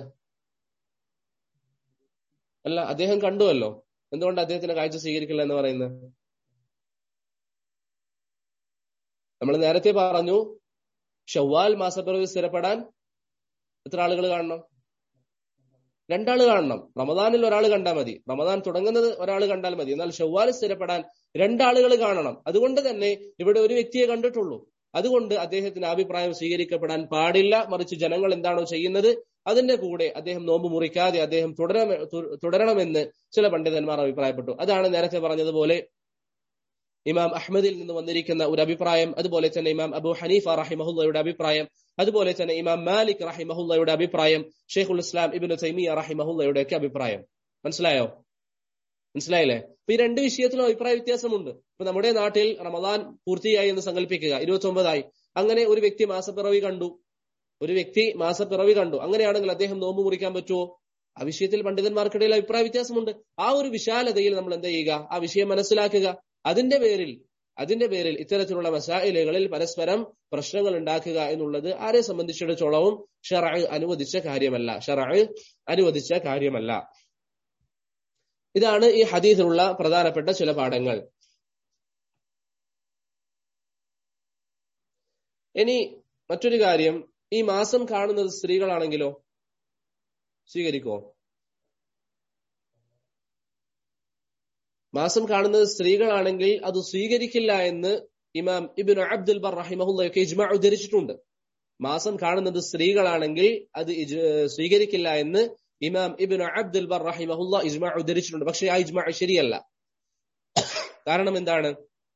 അല്ല അദ്ദേഹം കണ്ടുവല്ലോ എന്തുകൊണ്ട് അദ്ദേഹത്തിന്റെ കാഴ്ച സ്വീകരിക്കില്ല എന്ന് പറയുന്നത് നമ്മൾ നേരത്തെ പറഞ്ഞു ഷവ്വാൽ മാസപ്പിറവി സ്ഥിരപ്പെടാൻ എത്ര ആളുകൾ കാണണം രണ്ടാൾ കാണണം റമദാനിൽ ഒരാൾ കണ്ടാൽ മതി റമദാൻ തുടങ്ങുന്നത് ഒരാൾ കണ്ടാൽ മതി എന്നാൽ ഷവ്വാൽ സ്ഥിരപ്പെടാൻ രണ്ടാളുകൾ കാണണം അതുകൊണ്ട് തന്നെ ഇവിടെ ഒരു വ്യക്തിയെ കണ്ടിട്ടുള്ളൂ അതുകൊണ്ട് അദ്ദേഹത്തിന്റെ അഭിപ്രായം സ്വീകരിക്കപ്പെടാൻ പാടില്ല മറിച്ച് ജനങ്ങൾ എന്താണോ ചെയ്യുന്നത് അതിന്റെ കൂടെ അദ്ദേഹം നോമ്പ് മുറിക്കാതെ അദ്ദേഹം തുടരണം തുടരണമെന്ന് ചില പണ്ഡിതന്മാർ അഭിപ്രായപ്പെട്ടു അതാണ് നേരത്തെ പറഞ്ഞതുപോലെ ഇമാം അഹമ്മദിൽ നിന്ന് വന്നിരിക്കുന്ന ഒരു അഭിപ്രായം അതുപോലെ തന്നെ ഇമാം അബു ഹനീഫ റഹിമഹുല്ലയുടെ അഭിപ്രായം അതുപോലെ തന്നെ ഇമാം മാലിക് റഹിമഹുല്ലയുടെ അഭിപ്രായം ഷെയ്ഖുൽ ഇസ്ലാം ഇബിൻ തൈമിയ റഹിമഹുല്ലയുടെ ഒക്കെ അഭിപ്രായം മനസ്സിലായോ മനസ്സിലായില്ലേ അപ്പൊ ഈ രണ്ട് വിഷയത്തിലും അഭിപ്രായ വ്യത്യാസമുണ്ട് ഇപ്പൊ നമ്മുടെ നാട്ടിൽ റമദാൻ പൂർത്തിയായി എന്ന് സങ്കല്പിക്കുക ഇരുപത്തി ഒമ്പതായി അങ്ങനെ ഒരു വ്യക്തി മാസപ്പിറവി കണ്ടു ഒരു വ്യക്തി മാസപ്പിറവി കണ്ടു അങ്ങനെയാണെങ്കിൽ അദ്ദേഹം നോമ്പ് മുറിക്കാൻ പറ്റുമോ ആ വിഷയത്തിൽ പണ്ഡിതന്മാർക്കിടയിൽ അഭിപ്രായ വ്യത്യാസമുണ്ട് ആ ഒരു വിശാലതയിൽ നമ്മൾ എന്താ ചെയ്യുക ആ വിഷയം മനസ്സിലാക്കുക അതിന്റെ പേരിൽ അതിന്റെ പേരിൽ ഇത്തരത്തിലുള്ള മസായിലുകളിൽ പരസ്പരം പ്രശ്നങ്ങൾ ഉണ്ടാക്കുക എന്നുള്ളത് ആരെ സംബന്ധിച്ചിടത്തോളവും ഷറ അനുവദിച്ച കാര്യമല്ല ഷറ അനുവദിച്ച കാര്യമല്ല ഇതാണ് ഈ ഹദീസിലുള്ള പ്രധാനപ്പെട്ട ചില പാഠങ്ങൾ ഇനി മറ്റൊരു കാര്യം ഈ മാസം കാണുന്നത് സ്ത്രീകളാണെങ്കിലോ സ്വീകരിക്കോ മാസം കാണുന്നത് സ്ത്രീകളാണെങ്കിൽ അത് സ്വീകരിക്കില്ല എന്ന് ഇമാം ഇബിൻ അബ്ദുൽ ബർ റഹിമഹുല്ലയൊക്കെ ഇജ്മ ഉദ്ധരിച്ചിട്ടുണ്ട് മാസം കാണുന്നത് സ്ത്രീകളാണെങ്കിൽ അത് സ്വീകരിക്കില്ല എന്ന് ഇമാം ഇബിൻ അബ്ദുൽ ബർ റഹിമഹുല്ല ഇജ്മ ഉദ്ധരിച്ചിട്ടുണ്ട് പക്ഷേ ആ ഇജ്മ ശരിയല്ല കാരണം എന്താണ്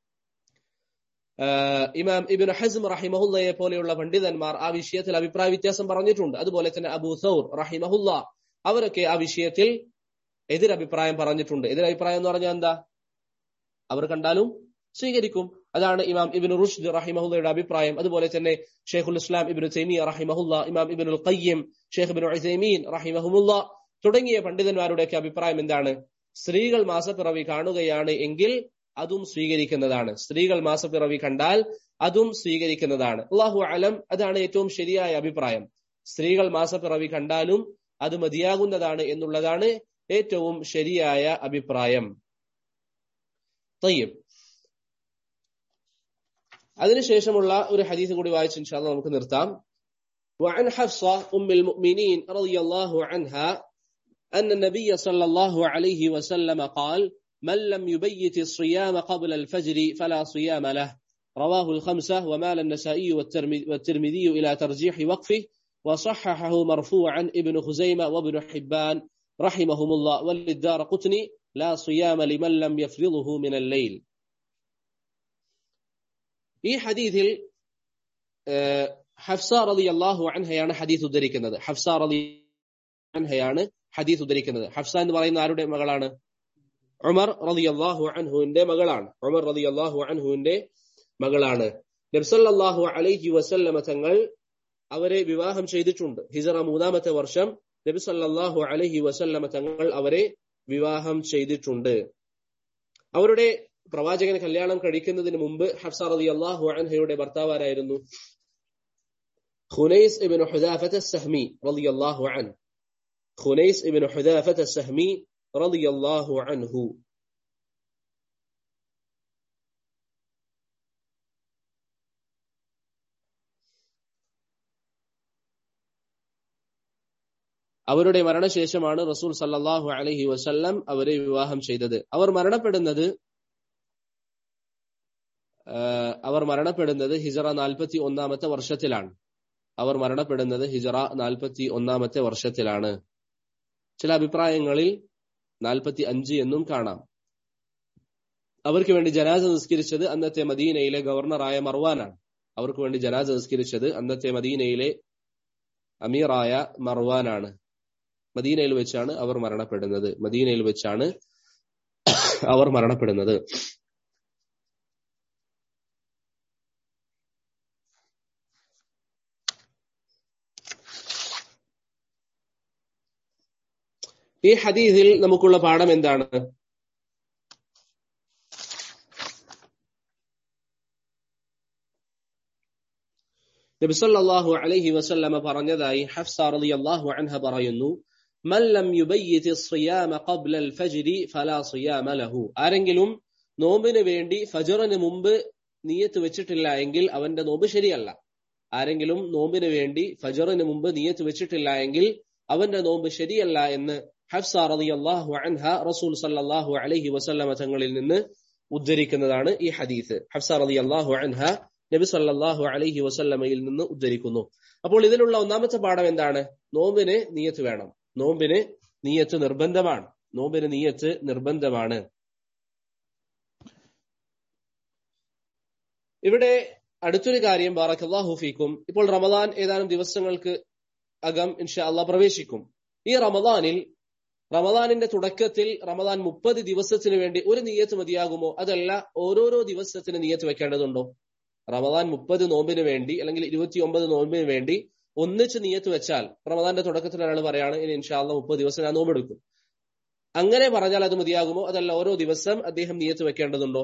ഇമാം ഇബിൻ ഹസ്ം റഹിമഹുല്ലയെ പോലെയുള്ള പണ്ഡിതന്മാർ ആ വിഷയത്തിൽ അഭിപ്രായ വ്യത്യാസം പറഞ്ഞിട്ടുണ്ട് അതുപോലെ തന്നെ അബൂ സൗർ റഹിമഹുല്ല അവരൊക്കെ ആ വിഷയത്തിൽ എതിരഭിപ്രായം പറഞ്ഞിട്ടുണ്ട് എതിരഭിപ്രായം എന്ന് പറഞ്ഞാൽ എന്താ അവർ കണ്ടാലും സ്വീകരിക്കും അതാണ് ഇമാം ഇബിൻ റുഷ്ദ് റഹിമഹുല്ലയുടെ അഭിപ്രായം അതുപോലെ തന്നെ ഷെയ്ഖുൽ ഇസ്ലാം ഇബിൻ തൈമിയ റഹിമഹുല്ല ഇമാം ഇബിനുൽ ഖയ്യം ഷെയ്ഖ് ഇബിൻ ഉസൈമീൻ റഹിമഹുല്ല തുടങ്ങിയ പണ്ഡിതന്മാരുടെയൊക്കെ അഭിപ്രായം എന്താണ് സ്ത്രീകൾ മാസപ്പിറവി കാണുകയാണ് എങ്കിൽ അതും സ്വീകരിക്കുന്നതാണ് സ്ത്രീകൾ മാസപ്പിറവി കണ്ടാൽ അതും സ്വീകരിക്കുന്നതാണ് അള്ളാഹു അലം അതാണ് ഏറ്റവും ശരിയായ അഭിപ്രായം സ്ത്രീകൾ മാസപ്പിറവി കണ്ടാലും അത് മതിയാകുന്നതാണ് എന്നുള്ളതാണ് ഏറ്റവും ശരിയായ അഭിപ്രായം തയ്യം അതിനുശേഷമുള്ള ഒരു ഹദീസ് കൂടി വായിച്ച് ഇൻഷാല്ല നമുക്ക് നിർത്താം وعن حفصة أم المؤمنين رضي الله عنها أن النبي صلى الله عليه وسلم قال من لم يبيت الصيام قبل الفجر فلا صيام له رواه الخمسة ومال النسائي والترمذي إلى ترجيح وقفه وصححه مرفوعا ابن خزيمة وابن حبان رحمهم الله وللدار قطني لا صيام لمن لم يفرضه من الليل ഈ ഹദീസിൽ ഹഫ്സ റലി അള്ളാഹു അൻഹയാണ് ഹദീസ് ഉദ്ധരിക്കുന്നത് ഹഫ്സ റലി അൻഹയാണ് ഹദീസ് ഉദ്ധരിക്കുന്നത് ഹഫ്സ എന്ന് പറയുന്ന ആരുടെ മകളാണ് ഉമർ റലി അള്ളാഹു അൻഹുവിന്റെ മകളാണ് ഉമർ റലി അള്ളാഹു അൻഹുവിന്റെ മകളാണ് നബ്സല്ലാഹു അലൈഹി വസല്ലമ തങ്ങൾ അവരെ വിവാഹം ചെയ്തിട്ടുണ്ട് ഹിജറ മൂന്നാമത്തെ വർഷം നബി സല്ലാഹു അലൈഹി വസല്ലമ തങ്ങൾ അവരെ വിവാഹം ചെയ്തിട്ടുണ്ട് അവരുടെ പ്രവാചകൻ കല്യാണം കഴിക്കുന്നതിന് മുമ്പ് ഹഫ്സ റലി അള്ളാഹു അൻഹയുടെ ഭർത്താവാരായിരുന്നു خنيس ابن حذافة السهمي رضي الله عنه خنيس ابن حذافة السهمي رضي الله عنه അവരുടെ മരണശേഷമാണ് റസൂൽ സല്ലാഹു അലഹി വസല്ലം അവരെ വിവാഹം ചെയ്തത് അവർ മരണപ്പെടുന്നത് അവർ മരണപ്പെടുന്നത് ഹിജറ നാൽപ്പത്തി ഒന്നാമത്തെ വർഷത്തിലാണ് അവർ മരണപ്പെടുന്നത് ഹിജറ നാൽപ്പത്തി ഒന്നാമത്തെ വർഷത്തിലാണ് ചില അഭിപ്രായങ്ങളിൽ നാൽപ്പത്തി അഞ്ച് എന്നും കാണാം അവർക്ക് വേണ്ടി ജനാസ നിസ്കരിച്ചത് അന്നത്തെ മദീനയിലെ ഗവർണറായ മർവാനാണ് അവർക്ക് വേണ്ടി ജനാസ നിസ്കരിച്ചത് അന്നത്തെ മദീനയിലെ അമീറായ മർവാനാണ് മദീനയിൽ വെച്ചാണ് അവർ മരണപ്പെടുന്നത് മദീനയിൽ വെച്ചാണ് അവർ മരണപ്പെടുന്നത് ഈ ഹദീസിൽ നമുക്കുള്ള പാഠം എന്താണ് നബി സല്ലല്ലാഹു അലൈഹി വസല്ലമ പറഞ്ഞതായി ഹഫ്സ റളിയല്ലാഹു അൻഹ പറയുന്നു മൻ ലം യുബയ്യിതി സിയാമ ഖബ്ല അൽ ഫജ്രി ഫലാ സിയാമ ലഹു ആരെങ്കിലും നോമ്പിന് വേണ്ടി ഫജറിന് മുമ്പ് നിയത്ത് വെച്ചിട്ടില്ല എങ്കിൽ അവന്റെ നോമ്പ് ശരിയല്ല ആരെങ്കിലും നോമ്പിന് വേണ്ടി ഫജറിന് മുമ്പ് നിയത്ത് വെച്ചിട്ടില്ല എങ്കിൽ അവന്റെ നോമ്പ് ശരിയല്ല എന്ന് ഹഫ്സ റളിയല്ലാഹു അൻഹ റസൂൽ സല്ലല്ലാഹു അലൈഹി വസല്ലമ തങ്ങളിൽ നിന്ന് ഉദ്ധരിക്കുന്നതാണ് ഈ ഹദീസ് ഹഫ്സ റളിയല്ലാഹു അൻഹ നബി സല്ലല്ലാഹു അലൈഹി വസല്ലമയിൽ നിന്ന് ഉദ്ധരിക്കുന്നു അപ്പോൾ ഇതിലുള്ള ഒന്നാമത്തെ പാഠം എന്താണ് നോമ്പിന് നീയത്ത് വേണം നോമ്പിന് നീയത്ത് നിർബന്ധമാണ് നോമ്പിന് നീയത്ത് നിർബന്ധമാണ് ഇവിടെ അടുത്തൊരു കാര്യം ബാറക്കല്ലാഹു ഫീക്കും ഇപ്പോൾ റമദാൻ ഏതാനും ദിവസങ്ങൾക്ക് അകം ഇൻഷാ അള്ളാഹ് പ്രവേശിക്കും ഈ റമദാനിൽ റമദാനിന്റെ തുടക്കത്തിൽ റമദാൻ മുപ്പത് ദിവസത്തിന് വേണ്ടി ഒരു നീയത്ത് മതിയാകുമോ അതല്ല ഓരോരോ ദിവസത്തിന് നീയത്ത് വെക്കേണ്ടതുണ്ടോ റമദാൻ മുപ്പത് നോമ്പിന് വേണ്ടി അല്ലെങ്കിൽ ഇരുപത്തി ഒമ്പത് നോമ്പിന് വേണ്ടി ഒന്നിച്ച് നീയത്ത് വെച്ചാൽ റമദാന്റെ തുടക്കത്തിൽ ഒരാൾ പറയാണ് ഇനി ഇൻഷാല്ല മുപ്പത് ദിവസം ഞാൻ നോമ്പെടുക്കും അങ്ങനെ പറഞ്ഞാൽ അത് മതിയാകുമോ അതല്ല ഓരോ ദിവസം അദ്ദേഹം നീയത്ത് വെക്കേണ്ടതുണ്ടോ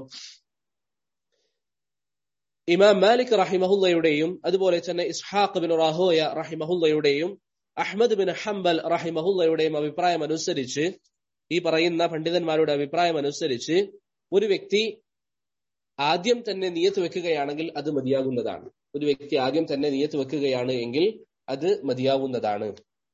ഇമാം മാലിക് റഹിമഹുല്ലയുടെയും അതുപോലെ തന്നെ ഇസ്ഹാഖ് ബിൻ റാഹോയ റഹിമഹുല്ലയുടെയും അഹ്മദ് ബിൻ ഹംബൽ റഹിമഹുല്ലയുടെയും അഭിപ്രായം അനുസരിച്ച് ഈ പറയുന്ന പണ്ഡിതന്മാരുടെ അഭിപ്രായം അനുസരിച്ച് ഒരു വ്യക്തി ആദ്യം തന്നെ നിയത്ത് വെക്കുകയാണെങ്കിൽ അത് മതിയാകുന്നതാണ് ഒരു വ്യക്തി ആദ്യം തന്നെ നിയത്ത് വെക്കുകയാണ് എങ്കിൽ അത് മതിയാവുന്നതാണ്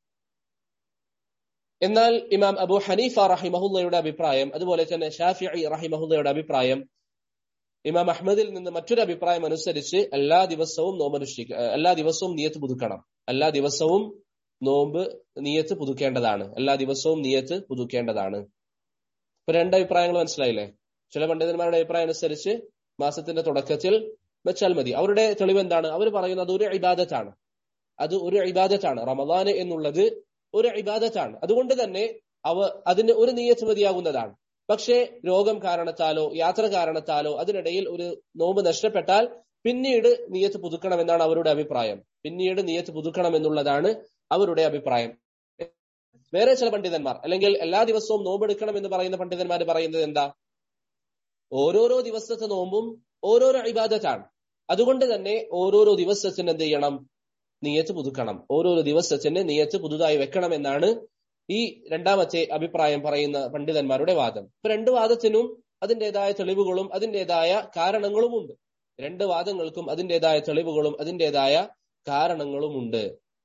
എന്നാൽ ഇമാം അബു ഹനീഫ റഹിമഹുല്ലയുടെ അഭിപ്രായം അതുപോലെ തന്നെ ഷാഫി റഹിമഹുല്ലയുടെ അഭിപ്രായം ഇമാം അഹമ്മദിൽ നിന്ന് മറ്റൊരു അഭിപ്രായം അനുസരിച്ച് എല്ലാ ദിവസവും നോമ്പനുഷ്ഠിക്ക എല്ലാ ദിവസവും നിയത്ത് പുതുക്കണം എല്ലാ ദിവസവും നോമ്പ് നിയത്ത് പുതുക്കേണ്ടതാണ് എല്ലാ ദിവസവും നിയത്ത് പുതുക്കേണ്ടതാണ് ഇപ്പൊ രണ്ട് അഭിപ്രായങ്ങൾ മനസ്സിലായില്ലേ ചില പണ്ഡിതന്മാരുടെ അഭിപ്രായം അനുസരിച്ച് മാസത്തിന്റെ തുടക്കത്തിൽ വെച്ചാൽ മതി അവരുടെ തെളിവ് എന്താണ് അവർ പറയുന്നത് ഒരു ഇബാദത്താണ് അത് ഒരു ഇബാദത്താണ് റമദാന് എന്നുള്ളത് ഒരു ഇബാദത്താണ് അതുകൊണ്ട് തന്നെ അവ അതിന് ഒരു നീയത്ത് മതിയാകുന്നതാണ് പക്ഷേ രോഗം കാരണത്താലോ യാത്ര കാരണത്താലോ അതിനിടയിൽ ഒരു നോമ്പ് നഷ്ടപ്പെട്ടാൽ പിന്നീട് നീയത്ത് പുതുക്കണം എന്നാണ് അവരുടെ അഭിപ്രായം പിന്നീട് നീയത്ത് പുതുക്കണം എന്നുള്ളതാണ് അവരുടെ അഭിപ്രായം വേറെ ചില പണ്ഡിതന്മാർ അല്ലെങ്കിൽ എല്ലാ ദിവസവും നോമ്പെടുക്കണം എന്ന് പറയുന്ന പണ്ഡിതന്മാർ പറയുന്നത് എന്താ ഓരോരോ ദിവസത്തെ നോമ്പും ഓരോരോ ഇബാദത്താണ് അതുകൊണ്ട് തന്നെ ഓരോരോ ദിവസത്തിന് എന്ത് ചെയ്യണം നിയത്ത് പുതുക്കണം ഓരോരോ ദിവസത്തിന് നിയത്ത് പുതുതായി വെക്കണം എന്നാണ് ഈ രണ്ടാമത്തെ അഭിപ്രായം പറയുന്ന പണ്ഡിതന്മാരുടെ വാദം ഇപ്പൊ രണ്ട് വാദത്തിനും അതിൻ്റെതായ തെളിവുകളും അതിൻ്റെതായ കാരണങ്ങളുമുണ്ട് രണ്ട് വാദങ്ങൾക്കും അതിൻ്റെതായ തെളിവുകളും അതിൻ്റെതായ കാരണങ്ങളുമുണ്ട്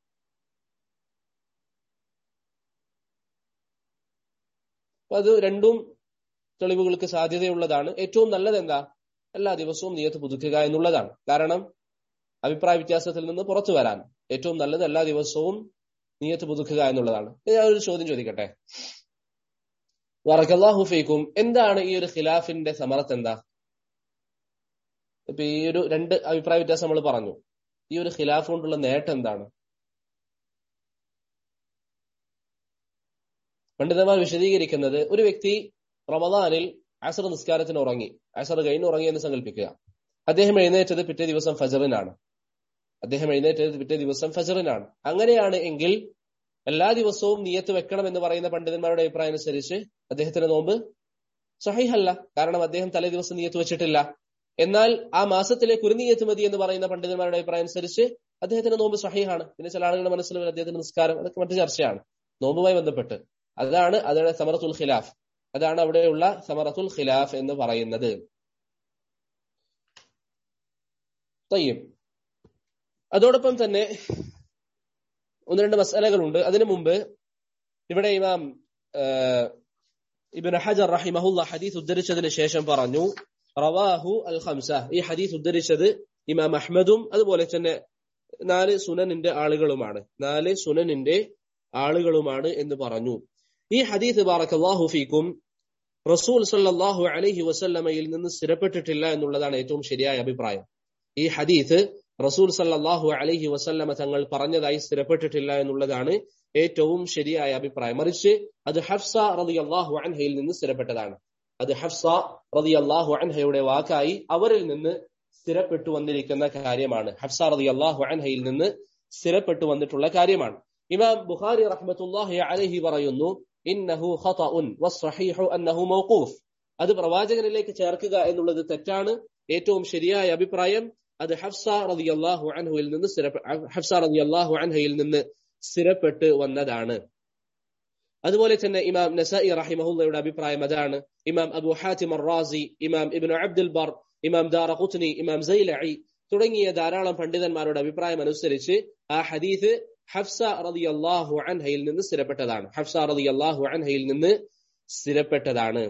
അപ്പൊ അത് രണ്ടും തെളിവുകൾക്ക് സാധ്യതയുള്ളതാണ് ഏറ്റവും നല്ലത് എന്താ എല്ലാ ദിവസവും നിയത്ത് പുതുക്കുക എന്നുള്ളതാണ് കാരണം അഭിപ്രായ വ്യത്യാസത്തിൽ നിന്ന് പുറത്തു വരാൻ ഏറ്റവും നല്ലത് എല്ലാ ദിവസവും നിയത്ത് പുതുക്കുക എന്നുള്ളതാണ് ഞാൻ ഒരു ചോദ്യം ചോദിക്കട്ടെ വറക്കല്ലാഹു ഫീക്കും എന്താണ് ഈ ഒരു ഖിലാഫിന്റെ സമറത്ത് എന്താ ഇപ്പൊ ഈ ഒരു രണ്ട് അഭിപ്രായ വ്യത്യാസം നമ്മൾ പറഞ്ഞു ഈ ഒരു ഖിലാഫ് കൊണ്ടുള്ള നേട്ടം എന്താണ് പണ്ഡിതന്മാർ വിശദീകരിക്കുന്നത് ഒരു വ്യക്തി റമദാനിൽ അസർ നിസ്കാരത്തിന് ഉറങ്ങി അസർ കഴിഞ്ഞ് ഉറങ്ങി എന്ന് സങ്കല്പിക്കുക അദ്ദേഹം എഴുന്നേറ്റത് പിറ്റേ ദിവസം ഫജറിനാണ് അദ്ദേഹം എഴുന്നേറ്റത് പിറ്റേ ദിവസം ഫജറിനാണ് അങ്ങനെയാണ് എങ്കിൽ എല്ലാ ദിവസവും നിയത്ത് വെക്കണം എന്ന് പറയുന്ന പണ്ഡിതന്മാരുടെ അഭിപ്രായം അനുസരിച്ച് അദ്ദേഹത്തിന്റെ നോമ്പ് സഹിഹല്ല കാരണം അദ്ദേഹം തലേ ദിവസം നിയത്ത് വെച്ചിട്ടില്ല എന്നാൽ ആ മാസത്തിലെ കുരുനീയത്ത് മതി എന്ന് പറയുന്ന പണ്ഡിതന്മാരുടെ അഭിപ്രായം അനുസരിച്ച് അദ്ദേഹത്തിന്റെ നോമ്പ് സഹിഹാണ് പിന്നെ ചില ആളുകളുടെ മനസ്സിൽ വരും അദ്ദേഹത്തിന്റെ നിസ്കാരം അതൊക്കെ മറ്റു ചർച്ചയാണ് നോമ്പുമായി ബന്ധപ്പെട്ട് അതാണ് അതിന്റെ സമറത്തുൽ ഖിലാഫ് അതാണ് അവിടെയുള്ള സമറത്തുൽ ഖിലാഫ് എന്ന് പറയുന്നത് തയ്യം അതോടൊപ്പം തന്നെ ഒന്ന് രണ്ട് മസാലകളുണ്ട് അതിനു മുമ്പ് ഇവിടെ ഇമാം ഇബിൻ ഹജർ റഹിമഹുല്ല ഹദീസ് ഉദ്ധരിച്ചതിന് ശേഷം പറഞ്ഞു റവാഹു അൽ ഖംസ ഈ ഹദീസ് ഉദ്ധരിച്ചത് ഇമാം അഹ്മദും അതുപോലെ തന്നെ നാല് സുനനിന്റെ ആളുകളുമാണ് നാല് സുനനിന്റെ ആളുകളുമാണ് എന്ന് പറഞ്ഞു ഈ ഹദീസ് ബാറക്കല്ലാഹു ഫീക്കും റസൂൽ സല്ലല്ലാഹു അലൈഹി വസല്ലമയിൽ നിന്ന് സ്ഥിരപ്പെട്ടിട്ടില്ല എന്നുള്ളതാണ് ഏറ്റവും ശരിയായ അഭിപ്രായം ഈ ഹദീസ് റസൂൽ സല്ലല്ലാഹു അലൈഹി വസല്ലമ തങ്ങൾ പറഞ്ഞതായി സ്ഥിരപ്പെട്ടിട്ടില്ല എന്നുള്ളതാണ് ഏറ്റവും ശരിയായ അഭിപ്രായം മറിച്ച് അത് ഹഫ്സ റളിയല്ലാഹു അൻഹയിൽ നിന്ന് സ്ഥിരപ്പെട്ടതാണ് അത് ഹഫ്സ റളിയല്ലാഹു അൻഹയുടെ വാക്കായി അവരിൽ നിന്ന് സ്ഥിരപ്പെട്ടു വന്നിരിക്കുന്ന കാര്യമാണ് ഹഫ്സ റളിയല്ലാഹു അൻഹയിൽ നിന്ന് സ്ഥിരപ്പെട്ടു വന്നിട്ടുള്ള കാര്യമാണ് ഇമാം ബുഖാരി റഹ്മത്തുള്ളാഹി അലൈഹി പറയുന്നു ഇന്നഹു ഖതഉൻ വസ്സഹീഹു അന്നഹു മൗഖൂഫ് അത് പ്രവാചകനിലേക്ക് ചേർക്കുക എന്നുള്ളത് തെറ്റാണ് ഏറ്റവും ശരിയായ അഭിപ്രായം അത് ഹഫ്സ റളിയല്ലാഹു അൻഹുവിൽ നിന്ന് ഹഫ്സ റളിയല്ലാഹു അൻഹയിൽ നിന്ന് സ്ഥിരപ്പെട്ട് വന്നതാണ് അതുപോലെ തന്നെ ഇമാം നസായി റഹിമഹുല്ലയുടെ അഭിപ്രായം അതാണ് ഇമാം അബു ഹാത്തിം റാസി ഇമാം ഇബ്നു അബ്ദുൽ ബർ ഇമാം ദാറഖുത്നി ഇമാം സൈലഇ തുടങ്ങിയ ധാരാളം പണ്ഡിതന്മാരുടെ അഭിപ്രായം അനുസരിച്ച് ആ ഹദീസ് ഹഫ്സ റളിയല്ലാഹു അൻഹയിൽ നിന്ന് സ്ഥിരപ്പെട്ടതാണ് ഹഫ്സ റളിയല്ലാഹു അൻഹയിൽ നിന്ന് സ്ഥിരപ്പെട്ടതാണ്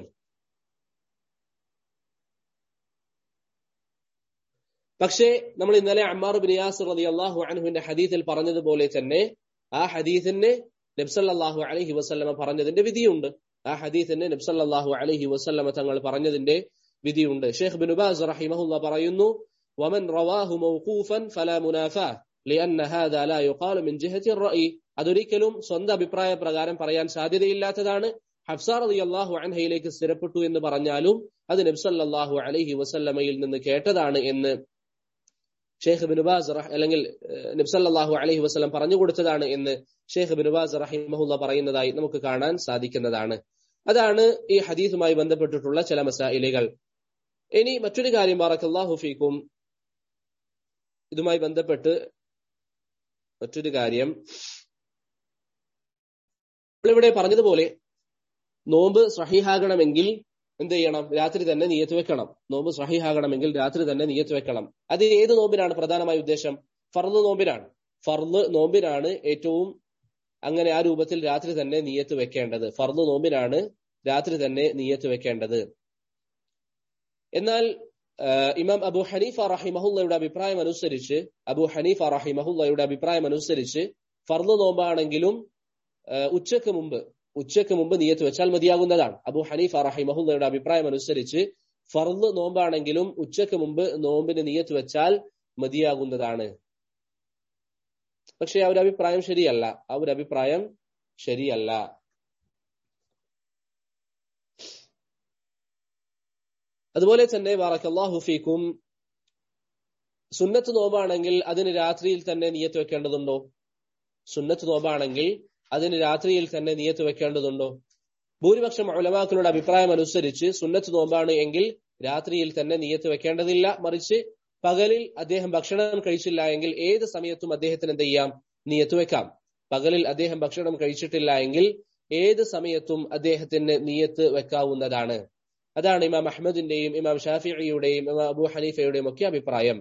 പക്ഷേ നമ്മൾ ഇന്നലെ അമ്മാർ ബിൻ യാസിർ റളിയല്ലാഹു അൻഹുവിന്റെ ഹദീസിൽ പറഞ്ഞതുപോലെ തന്നെ ആ ഹദീസിന് നബ്സല്ലാഹു അലൈഹി വസല്ലമ പറഞ്ഞതിന്റെ വിധിയുണ്ട് ആ ഹദീസിന് നബ്സല്ലാഹു അലൈഹി വസല്ലമ തങ്ങൾ പറഞ്ഞതിന്റെ വിധിയുണ്ട് ഷെയ്ഖ് ബിൻ ബാസ് റഹിമഹുല്ല പറയുന്നു വമൻ റവാഹു മൗഖൂഫൻ ഫലാ മുനാഫാ لأن هذا لا يقال من جهة الرأي അതൊരിക്കലും സ്വന്തം അഭിപ്രായ പ്രകാരം പറയാൻ സാധ്യതയില്ലാത്തതാണ് ഹഫ്സ റളിയല്ലാഹു അൻഹയിലേക്ക് സ്ഥിരപ്പെട്ടു എന്ന് പറഞ്ഞാലും അത് നബ്സല്ലാഹു അലൈഹി വസല്ലമയിൽ നിന്ന് കേട്ടതാണ് എന്ന് ഷെയ്ഖ് ബിനുബാസ് അല്ലെങ്കിൽ നബ്സല്ലാഹു അലൈഹി വസ്ലം പറഞ്ഞു കൊടുത്തതാണ് എന്ന് ഷെയ്ഖ് ബിനുബാസ് റഹിമഹുല്ല പറയുന്നതായി നമുക്ക് കാണാൻ സാധിക്കുന്നതാണ് അതാണ് ഈ ഹദീസുമായി ബന്ധപ്പെട്ടിട്ടുള്ള ചില മസായിലുകൾ ഇനി മറ്റൊരു കാര്യം ബാറക്കല്ലാഹു ഫീക്കും ഇതുമായി ബന്ധപ്പെട്ട് മറ്റൊരു കാര്യം നമ്മളിവിടെ പറഞ്ഞതുപോലെ നോമ്പ് സഹിഹാകണമെങ്കിൽ എന്ത് ചെയ്യണം രാത്രി തന്നെ നിയത്ത് വെക്കണം നോമ്പ് സഹിഹാകണമെങ്കിൽ രാത്രി തന്നെ നിയത്ത് വെക്കണം അത് ഏത് നോമ്പിനാണ് പ്രധാനമായ ഉദ്ദേശം ഫർദ് നോമ്പിനാണ് ഫർദ് നോമ്പിനാണ് ഏറ്റവും അങ്ങനെ ആ രൂപത്തിൽ രാത്രി തന്നെ നിയത്ത് വെക്കേണ്ടത് ഫർദ് നോമ്പിനാണ് രാത്രി തന്നെ നിയത്ത് വെക്കേണ്ടത് എന്നാൽ ഇമാം അബു ഹനീഫ റഹിമഹുല്ലയുടെ അഭിപ്രായം അനുസരിച്ച് അബു ഹനീഫ റഹിമഹുല്ലയുടെ അഭിപ്രായം അനുസരിച്ച് ഫർദ് നോമ്പാണെങ്കിലും ഉച്ചക്ക് മുമ്പ് ഉച്ചക്ക് മുമ്പ് നിയത്ത് വെച്ചാൽ മതിയാകുന്നതാണ് അബു ഹനീഫ റഹിമഹുല്ലയുടെ അഭിപ്രായം അനുസരിച്ച് ഫർദ് നോമ്പാണെങ്കിലും ഉച്ചക്ക് മുമ്പ് നോമ്പിന് നിയത്ത് വെച്ചാൽ മതിയാകുന്നതാണ് പക്ഷെ ആ ഒരു അഭിപ്രായം ശരിയല്ല ആ ഒരു അഭിപ്രായം ശരിയല്ല അതുപോലെ തന്നെ ബാറക്കല്ലാഹു ഫീക്കും സുന്നത്ത് നോമ്പാണെങ്കിൽ അതിന് രാത്രിയിൽ തന്നെ നിയത്ത് വെക്കേണ്ടതുണ്ടോ സുന്നത്ത് നോമ്പാണെങ്കിൽ അതിന് രാത്രിയിൽ തന്നെ നിയത്ത് വെക്കേണ്ടതുണ്ടോ ഭൂരിപക്ഷം ഉലമാക്കളുടെ അഭിപ്രായം അനുസരിച്ച് സുന്നത്ത് നോമ്പാണ് എങ്കിൽ രാത്രിയിൽ തന്നെ നിയത്ത് വെക്കേണ്ടതില്ല മറിച്ച് പകലിൽ അദ്ദേഹം ഭക്ഷണം കഴിച്ചില്ല എങ്കിൽ ഏത് സമയത്തും അദ്ദേഹത്തിന് എന്ത് ചെയ്യാം നിയത്ത് വെക്കാം പകലിൽ അദ്ദേഹം ഭക്ഷണം കഴിച്ചിട്ടില്ല എങ്കിൽ ഏത് സമയത്തും അദ്ദേഹത്തിന് നിയത്ത് വെക്കാവുന്നതാണ് അതാണ് ഇമാം അഹമ്മദിന്റെയും ഇമാം ഷാഫിയുടെയും ഇമാം അബു ഹനീഫയുടെയും ഒക്കെ അഭിപ്രായം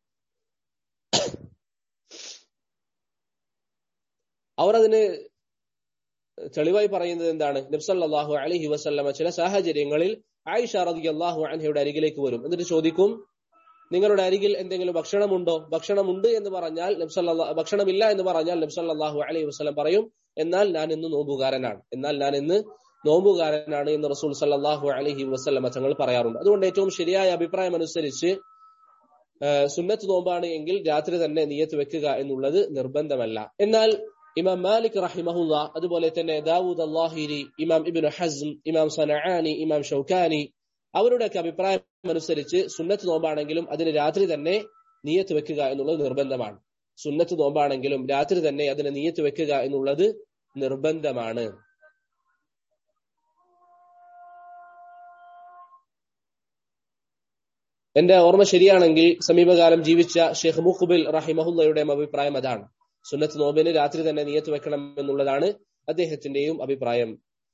അവർ അതിന് തെളിവായി പറയുന്നത് എന്താണ് നബ്സല്ലാഹു അലഹി വസല്ലമ ചില സാഹചര്യങ്ങളിൽ ആയിഷ റതി അള്ളാഹു അൻഹയുടെ അരികിലേക്ക് വരും എന്നിട്ട് ചോദിക്കും നിങ്ങളുടെ അരികിൽ എന്തെങ്കിലും ഭക്ഷണമുണ്ടോ ഭക്ഷണമുണ്ട് എന്ന് പറഞ്ഞാൽ നബ്സല്ലാ ഭക്ഷണമില്ല എന്ന് പറഞ്ഞാൽ നബ്സല്ലാഹു അലൈഹി വസ്ലം പറയും എന്നാൽ ഞാൻ ഇന്ന് നോമ്പുകാരനാണ് എന്നാൽ ഞാൻ ഇന്ന് നോമ്പുകാരനാണ് എന്ന് റസൂൽ സല്ലാഹു അലഹി വസ്ലമ തങ്ങൾ പറയാറുണ്ട് അതുകൊണ്ട് ഏറ്റവും ശരിയായ അഭിപ്രായം അനുസരിച്ച് സുന്നത്ത് നോമ്പാണ് എങ്കിൽ രാത്രി തന്നെ നിയത്ത് വെക്കുക എന്നുള്ളത് നിർബന്ധമല്ല എന്നാൽ ഇമാം മാലിക് റഹിമഹുല്ല അതുപോലെ തന്നെ ദാവൂദ് അള്ളാഹിരി ഇമാം ഇബിൻ ഹസ്ം ഇമാം സനആനി ഇമാം ഷൗക്കാനി അവരുടെയൊക്കെ അഭിപ്രായം അനുസരിച്ച് സുന്നത്ത് നോമ്പാണെങ്കിലും അതിന് രാത്രി തന്നെ നിയത്ത് വെക്കുക എന്നുള്ളത് നിർബന്ധമാണ് സുന്നത്ത് നോമ്പാണെങ്കിലും രാത്രി തന്നെ അതിന് നിയത്ത് വെക്കുക എന്നുള്ളത് നിർബന്ധമാണ് എന്റെ ഓർമ്മ ശരിയാണെങ്കിൽ സമീപകാലം ജീവിച്ച ഷെയ്ഖ് മുഖബിൽ റഹിമഹുല്ലയുടെ അഭിപ്രായം അതാണ് സുന്നത്ത് നോമ്പിന് രാത്രി തന്നെ നിയത്ത് വെക്കണം എന്നുള്ളതാണ് അദ്ദേഹത്തിന്റെയും അഭിപ്രായം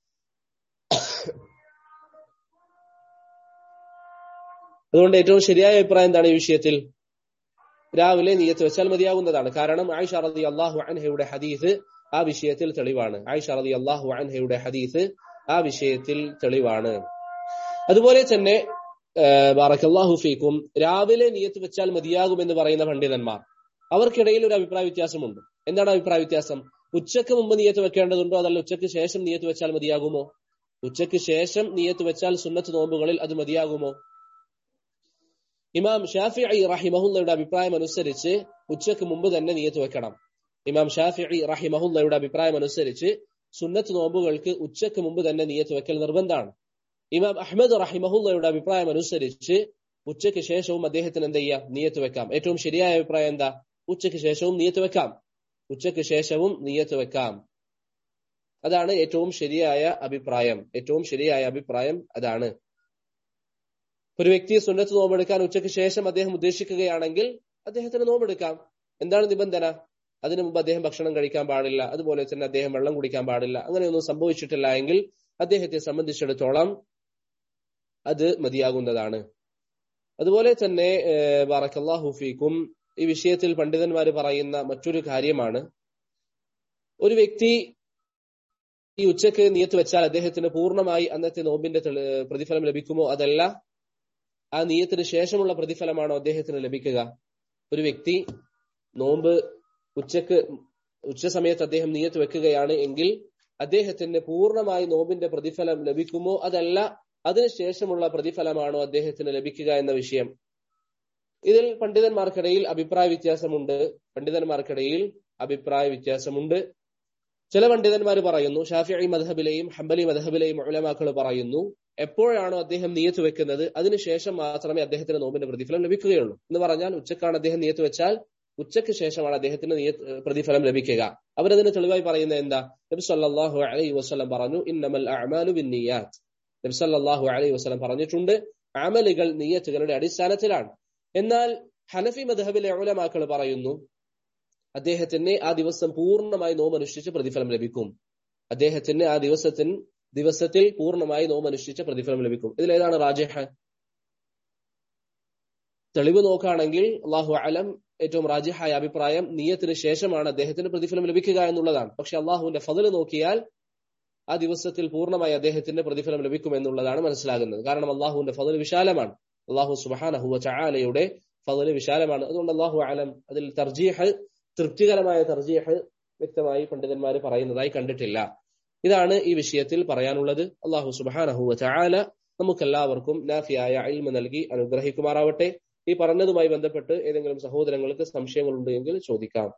അതുകൊണ്ട് ഏറ്റവും ശരിയായ അഭിപ്രായം എന്താണ് ഈ വിഷയത്തിൽ രാവിലെ നിയത്ത് വെച്ചാൽ മതിയാകുന്നതാണ് കാരണം ആയിഷ റതി അള്ളാഹു അൻഹയുടെ ഹദീസ് ആ വിഷയത്തിൽ തെളിവാണ് ആയിഷ റതി അള്ളാഹു അൻഹയുടെ ഹദീസ് ആ വിഷയത്തിൽ തെളിവാണ് അതുപോലെ തന്നെ ബാറക്കല്ലാഹു ഫീക്കും രാവിലെ നിയത്ത് വെച്ചാൽ മതിയാകുമെന്ന് പറയുന്ന പണ്ഡിതന്മാർ അവർക്കിടയിൽ ഒരു അഭിപ്രായ വ്യത്യാസമുണ്ട് എന്താണ് അഭിപ്രായ വ്യത്യാസം ഉച്ചക്ക് മുമ്പ് നിയത്ത് വെക്കേണ്ടതുണ്ടോ അതല്ല ഉച്ചക്ക് ശേഷം നിയത്ത് വെച്ചാൽ മതിയാകുമോ ഉച്ചക്ക് ശേഷം നിയത്ത് വെച്ചാൽ സുന്നത്ത് നോമ്പുകളിൽ അത് മതിയാകുമോ ഇമാം ഷാഫി റഹിമഹുല്ലയുടെ അഭിപ്രായം അനുസരിച്ച് ഉച്ചക്ക് മുമ്പ് തന്നെ നിയത്ത് വെക്കണം ഇമാം ഷാഫി റഹിമഹുല്ലയുടെ അഭിപ്രായം അനുസരിച്ച് സുന്നത്ത് നോമ്പുകൾക്ക് ഉച്ചക്ക് മുമ്പ് തന്നെ നിയത്ത് വെക്കൽ നിർബന്ധമാണ് ഇമാം അഹമ്മദ് റഹിമഹുല്ലയുടെ അഭിപ്രായം അനുസരിച്ച് ഉച്ചയ്ക്ക് ശേഷവും അദ്ദേഹത്തിന് എന്ത് ചെയ്യാം നിയത്ത് വെക്കാം ഏറ്റവും ശരിയായ അഭിപ്രായം എന്താ ഉച്ചയ്ക്ക് ശേഷവും നിയത്ത് വെക്കാം ഉച്ചയ്ക്ക് ശേഷവും നിയത്ത് വെക്കാം അതാണ് ഏറ്റവും ശരിയായ അഭിപ്രായം ഏറ്റവും ശരിയായ അഭിപ്രായം അതാണ് ഒരു വ്യക്തി സുന്നത്ത് നോമ്പെടുക്കാൻ ഉച്ചയ്ക്ക് ശേഷം അദ്ദേഹം ഉദ്ദേശിക്കുകയാണെങ്കിൽ അദ്ദേഹത്തിന് നോമ്പെടുക്കാം എന്താണ് നിബന്ധന അതിനു മുമ്പ് അദ്ദേഹം ഭക്ഷണം കഴിക്കാൻ പാടില്ല അതുപോലെ തന്നെ അദ്ദേഹം വെള്ളം കുടിക്കാൻ പാടില്ല അങ്ങനെയൊന്നും സംഭവിച്ചിട്ടില്ല എങ്കിൽ അദ്ദേഹത്തെ സംബന്ധിച്ചിടത്തോളം അത് മതിയാകുന്നതാണ് അതുപോലെ തന്നെ ബാറക്കല്ലാഹു ഫീക്കും ഈ വിഷയത്തിൽ പണ്ഡിതന്മാർ പറയുന്ന മറ്റൊരു കാര്യമാണ് ഒരു വ്യക്തി ഈ ഉച്ചക്ക് നിയത്ത് വെച്ചാൽ അദ്ദേഹത്തിന് പൂർണ്ണമായി അന്നത്തെ നോമ്പിന്റെ പ്രതിഫലം ലഭിക്കുമോ അതല്ല ആ നിയത്തിന് ശേഷമുള്ള പ്രതിഫലമാണോ അദ്ദേഹത്തിന് ലഭിക്കുക ഒരു വ്യക്തി നോമ്പ് ഉച്ചക്ക് ഉച്ച സമയത്ത് അദ്ദേഹം നിയത്ത് വെക്കുകയാണ് എങ്കിൽ അദ്ദേഹത്തിന് പൂർണ്ണമായി നോമ്പിന്റെ പ്രതിഫലം ലഭിക്കുമോ അതല്ല അതിനുശേഷമുള്ള പ്രതിഫലമാണോ അദ്ദേഹത്തിന് ലഭിക്കുക എന്ന വിഷയം ഇതിൽ പണ്ഡിതന്മാർക്കിടയിൽ അഭിപ്രായ വ്യത്യാസമുണ്ട് പണ്ഡിതന്മാർക്കിടയിൽ അഭിപ്രായ വ്യത്യാസമുണ്ട് ചില പണ്ഡിതന്മാർ പറയുന്നു ഷാഫി മധബിലെയും ഹംബലി മധബിലെയും ഉലമാക്കൾ പറയുന്നു എപ്പോഴാണോ അദ്ദേഹം നിയത്ത് വെക്കുന്നത് അതിനുശേഷം മാത്രമേ അദ്ദേഹത്തിന് നോമ്പിന്റെ പ്രതിഫലം ലഭിക്കുകയുള്ളൂ എന്ന് പറഞ്ഞാൽ ഉച്ചക്കാണ് അദ്ദേഹം നിയത്ത് വെച്ചാൽ ഉച്ചയ്ക്ക് ശേഷമാണ് അദ്ദേഹത്തിന് നിയത്ത് പ്രതിഫലം ലഭിക്കുക അവരതിന് തെളിവായി പറയുന്നത് എന്താ നബി സല്ലല്ലാഹു അലൈഹി വസല്ലം പറഞ്ഞു ഇന്നമൽ അഅമാലു ബിന്നിയാത്ത് നബി സല്ലല്ലാഹു അലൈഹി വസല്ലം പറഞ്ഞിട്ടുണ്ട് അമലുകൾ നിയത്തുകളുടെ അടിസ്ഥാനത്തിലാണ് എന്നാൽ ഹനഫി മദ്ഹബിലെ ഉലമാക്കൾ പറയുന്നു അദ്ദേഹത്തിന് ആ ദിവസം പൂർണ്ണമായി നോമനുഷ്ഠിച്ച് പ്രതിഫലം ലഭിക്കും അദ്ദേഹത്തിന് ആ ദിവസത്തിന് ദിവസത്തിൽ പൂർണ്ണമായി നോമനുഷ്ഠിച്ച പ്രതിഫലം ലഭിക്കും ഇതിലേതാണ് റാജഹ തെളിവ് നോക്കുകയാണെങ്കിൽ അള്ളാഹു അലം ഏറ്റവും റാജിഹായ അഭിപ്രായം നീയത്തിന് ശേഷമാണ് അദ്ദേഹത്തിന് പ്രതിഫലം ലഭിക്കുക എന്നുള്ളതാണ് പക്ഷെ അള്ളാഹുവിന്റെ ഫതില് നോക്കിയാൽ ആ ദിവസത്തിൽ പൂർണ്ണമായി അദ്ദേഹത്തിന്റെ പ്രതിഫലം ലഭിക്കും എന്നുള്ളതാണ് മനസ്സിലാകുന്നത് കാരണം അള്ളാഹുവിന്റെ ഫതില് വിശാലമാണ് അള്ളാഹു സുബാനഹുവ ചാലയുടെ ഫതില് വിശാലമാണ് അതുകൊണ്ട് അള്ളാഹു അലം അതിൽ തർജീഹ് തൃപ്തികരമായ തർജീഹ് വ്യക്തമായി പണ്ഡിതന്മാർ പറയുന്നതായി കണ്ടിട്ടില്ല ഇതാണ് ഈ വിഷയത്തിൽ പറയാനുള്ളത് അള്ളാഹു സുബാനഹുവ ചാല നമുക്കെല്ലാവർക്കും നാഫിയായ അയിൽമ നൽകി അനുഗ്രഹിക്കുമാറാവട്ടെ ഈ പറഞ്ഞതുമായി ബന്ധപ്പെട്ട് ഏതെങ്കിലും സഹോദരങ്ങൾക്ക് സംശയങ്ങളുണ്ട് എങ്കിൽ ചോദിക്കാം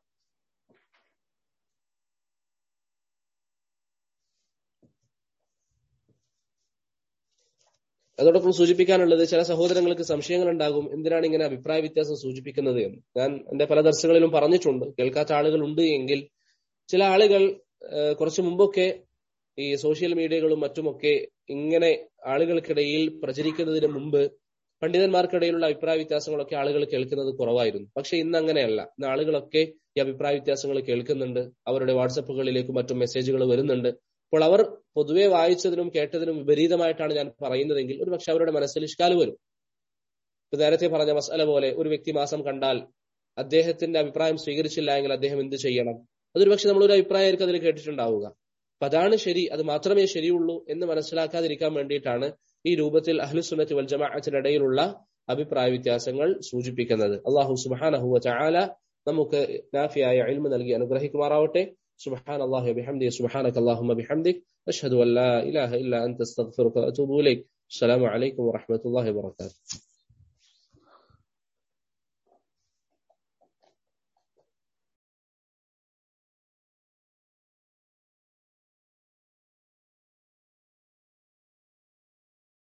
അതോടൊപ്പം സൂചിപ്പിക്കാനുള്ളത് ചില സഹോദരങ്ങൾക്ക് സംശയങ്ങൾ ഉണ്ടാകും എന്തിനാണ് ഇങ്ങനെ അഭിപ്രായ വ്യത്യാസം സൂചിപ്പിക്കുന്നത് എന്ന് ഞാൻ എന്റെ പല ദർശകളിലും പറഞ്ഞിട്ടുണ്ട് കേൾക്കാത്ത ആളുകൾ ഉണ്ട് എങ്കിൽ ചില ആളുകൾ കുറച്ചു മുമ്പൊക്കെ ഈ സോഷ്യൽ മീഡിയകളും മറ്റുമൊക്കെ ഇങ്ങനെ ആളുകൾക്കിടയിൽ പ്രചരിക്കുന്നതിന് മുമ്പ് പണ്ഡിതന്മാർക്കിടയിലുള്ള അഭിപ്രായ വ്യത്യാസങ്ങളൊക്കെ ആളുകൾ കേൾക്കുന്നത് കുറവായിരുന്നു പക്ഷെ ഇന്ന് അങ്ങനെയല്ല ഇന്ന് ആളുകളൊക്കെ ഈ അഭിപ്രായ വ്യത്യാസങ്ങൾ കേൾക്കുന്നുണ്ട് അവരുടെ വാട്സപ്പുകളിലേക്കും മറ്റും മെസ്സേജുകൾ വരുന്നുണ്ട് അപ്പോൾ അവർ പൊതുവെ വായിച്ചതിനും കേട്ടതിനും വിപരീതമായിട്ടാണ് ഞാൻ പറയുന്നതെങ്കിൽ ഒരു പക്ഷെ അവരുടെ മനസ്സിൽ ഇഷ്കാല് വരും ഇപ്പൊ നേരത്തെ പറഞ്ഞ മസാല പോലെ ഒരു വ്യക്തി മാസം കണ്ടാൽ അദ്ദേഹത്തിന്റെ അഭിപ്രായം സ്വീകരിച്ചില്ല എങ്കിൽ അദ്ദേഹം എന്ത് ചെയ്യണം അതൊരു പക്ഷെ നമ്മളൊരു അഭിപ്രായമായിരിക്കും അതിൽ കേട്ടിട്ടുണ്ടാവുക അപ്പൊ അതാണ് ശരി അത് മാത്രമേ ശരിയുള്ളൂ എന്ന് മനസ്സിലാക്കാതിരിക്കാൻ വേണ്ടിയിട്ടാണ് ഈ രൂപത്തിൽ അഹ്ലുസുന്നത്ത് വൽ ജമാഅത്തിനിടയിലുള്ള അഭിപ്രായ വ്യത്യാസങ്ങൾ സൂചിപ്പിക്കുന്നത് അള്ളാഹു സുബാനഹുവ ചാല നമുക്ക് നാഫിയായ ഇൽമ നൽകി അനുഗ്രഹിക്കുമാറാവട്ടെ سبحان الله وبحمده سبحانك اللهم بحمدك أشهد أن لا إله إلا أنت استغفرك وأتوب إليك السلام عليكم ورحمة الله وبركاته